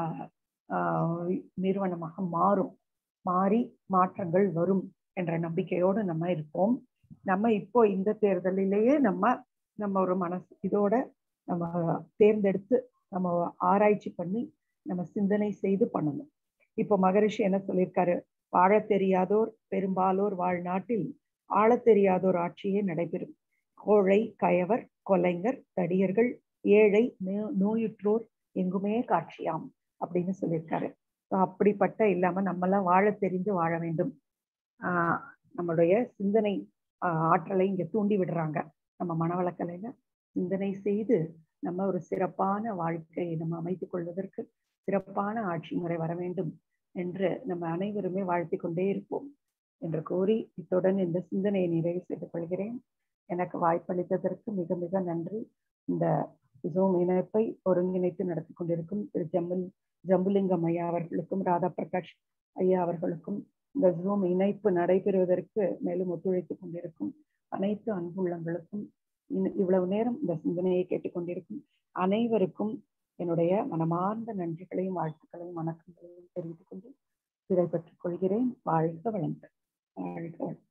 நிறுவனமாக மாறும் மாறி மாற்றங்கள் வரும் என்ற நம்பிக்கையோடு நம்ம இருப்போம் நம்ம இப்போ இந்த தேர்தலிலேயே நம்ம நம்ம ஒரு மனசு இதோட நம்ம தேர்ந்தெடுத்து நம்ம ஆராய்ச்சி பண்ணி நம்ம சிந்தனை செய்து பண்ணணும் இப்போ மகரிஷி என்ன சொல்லியிருக்காரு வாழ தெரியாதோர் பெரும்பாலோர் வாழ்நாட்டில் ஆழ தெரியாதோர் ஆட்சியே நடைபெறும் கோழை கயவர் கொலைஞர் தடியர்கள் ஏழை நோயுற்றோர் எங்குமே காட்சியாம் அப்படின்னு சொல்லியிருக்காரு அப்படிப்பட்ட இல்லாம நம்மெல்லாம் வாழ தெரிந்து வாழ வேண்டும் ஆஹ் நம்மளுடைய சிந்தனை ஆற்றலை இங்க தூண்டி விடுறாங்க நம்ம மனவளக்கலையில சிந்தனை செய்து நம்ம ஒரு சிறப்பான வாழ்க்கையை நம்ம அமைத்துக் கொள்வதற்கு சிறப்பான ஆட்சி முறை வர வேண்டும் என்று நம்ம அனைவருமே வாழ்த்தி கொண்டே இருப்போம் என்று கூறி இத்துடன் இந்த சிந்தனையை நிறைவு செய்து கொள்கிறேன் எனக்கு வாய்ப்பளித்ததற்கு மிக மிக நன்றி இந்த ஜூம் இணைப்பை ஒருங்கிணைத்து நடத்தி கொண்டிருக்கும் திரு ஜம்முல் ஜம்புலிங்கம் ஐயா அவர்களுக்கும் ராதா பிரகாஷ் ஐயா அவர்களுக்கும் இந்த ஜூம் இணைப்பு நடைபெறுவதற்கு மேலும் ஒத்துழைத்துக் கொண்டிருக்கும் அனைத்து அன்புள்ளங்களுக்கும் இவ்வளவு நேரம் இந்த சிந்தனையை கேட்டுக்கொண்டிருக்கும் அனைவருக்கும் என்னுடைய மனமார்ந்த நன்றிகளையும் வாழ்த்துக்களையும் வணக்கங்களையும் தெரிவித்துக் கொண்டு விடை பெற்றுக் கொள்கிறேன் வாழ்க வளங்கள் வாழ்க வளம்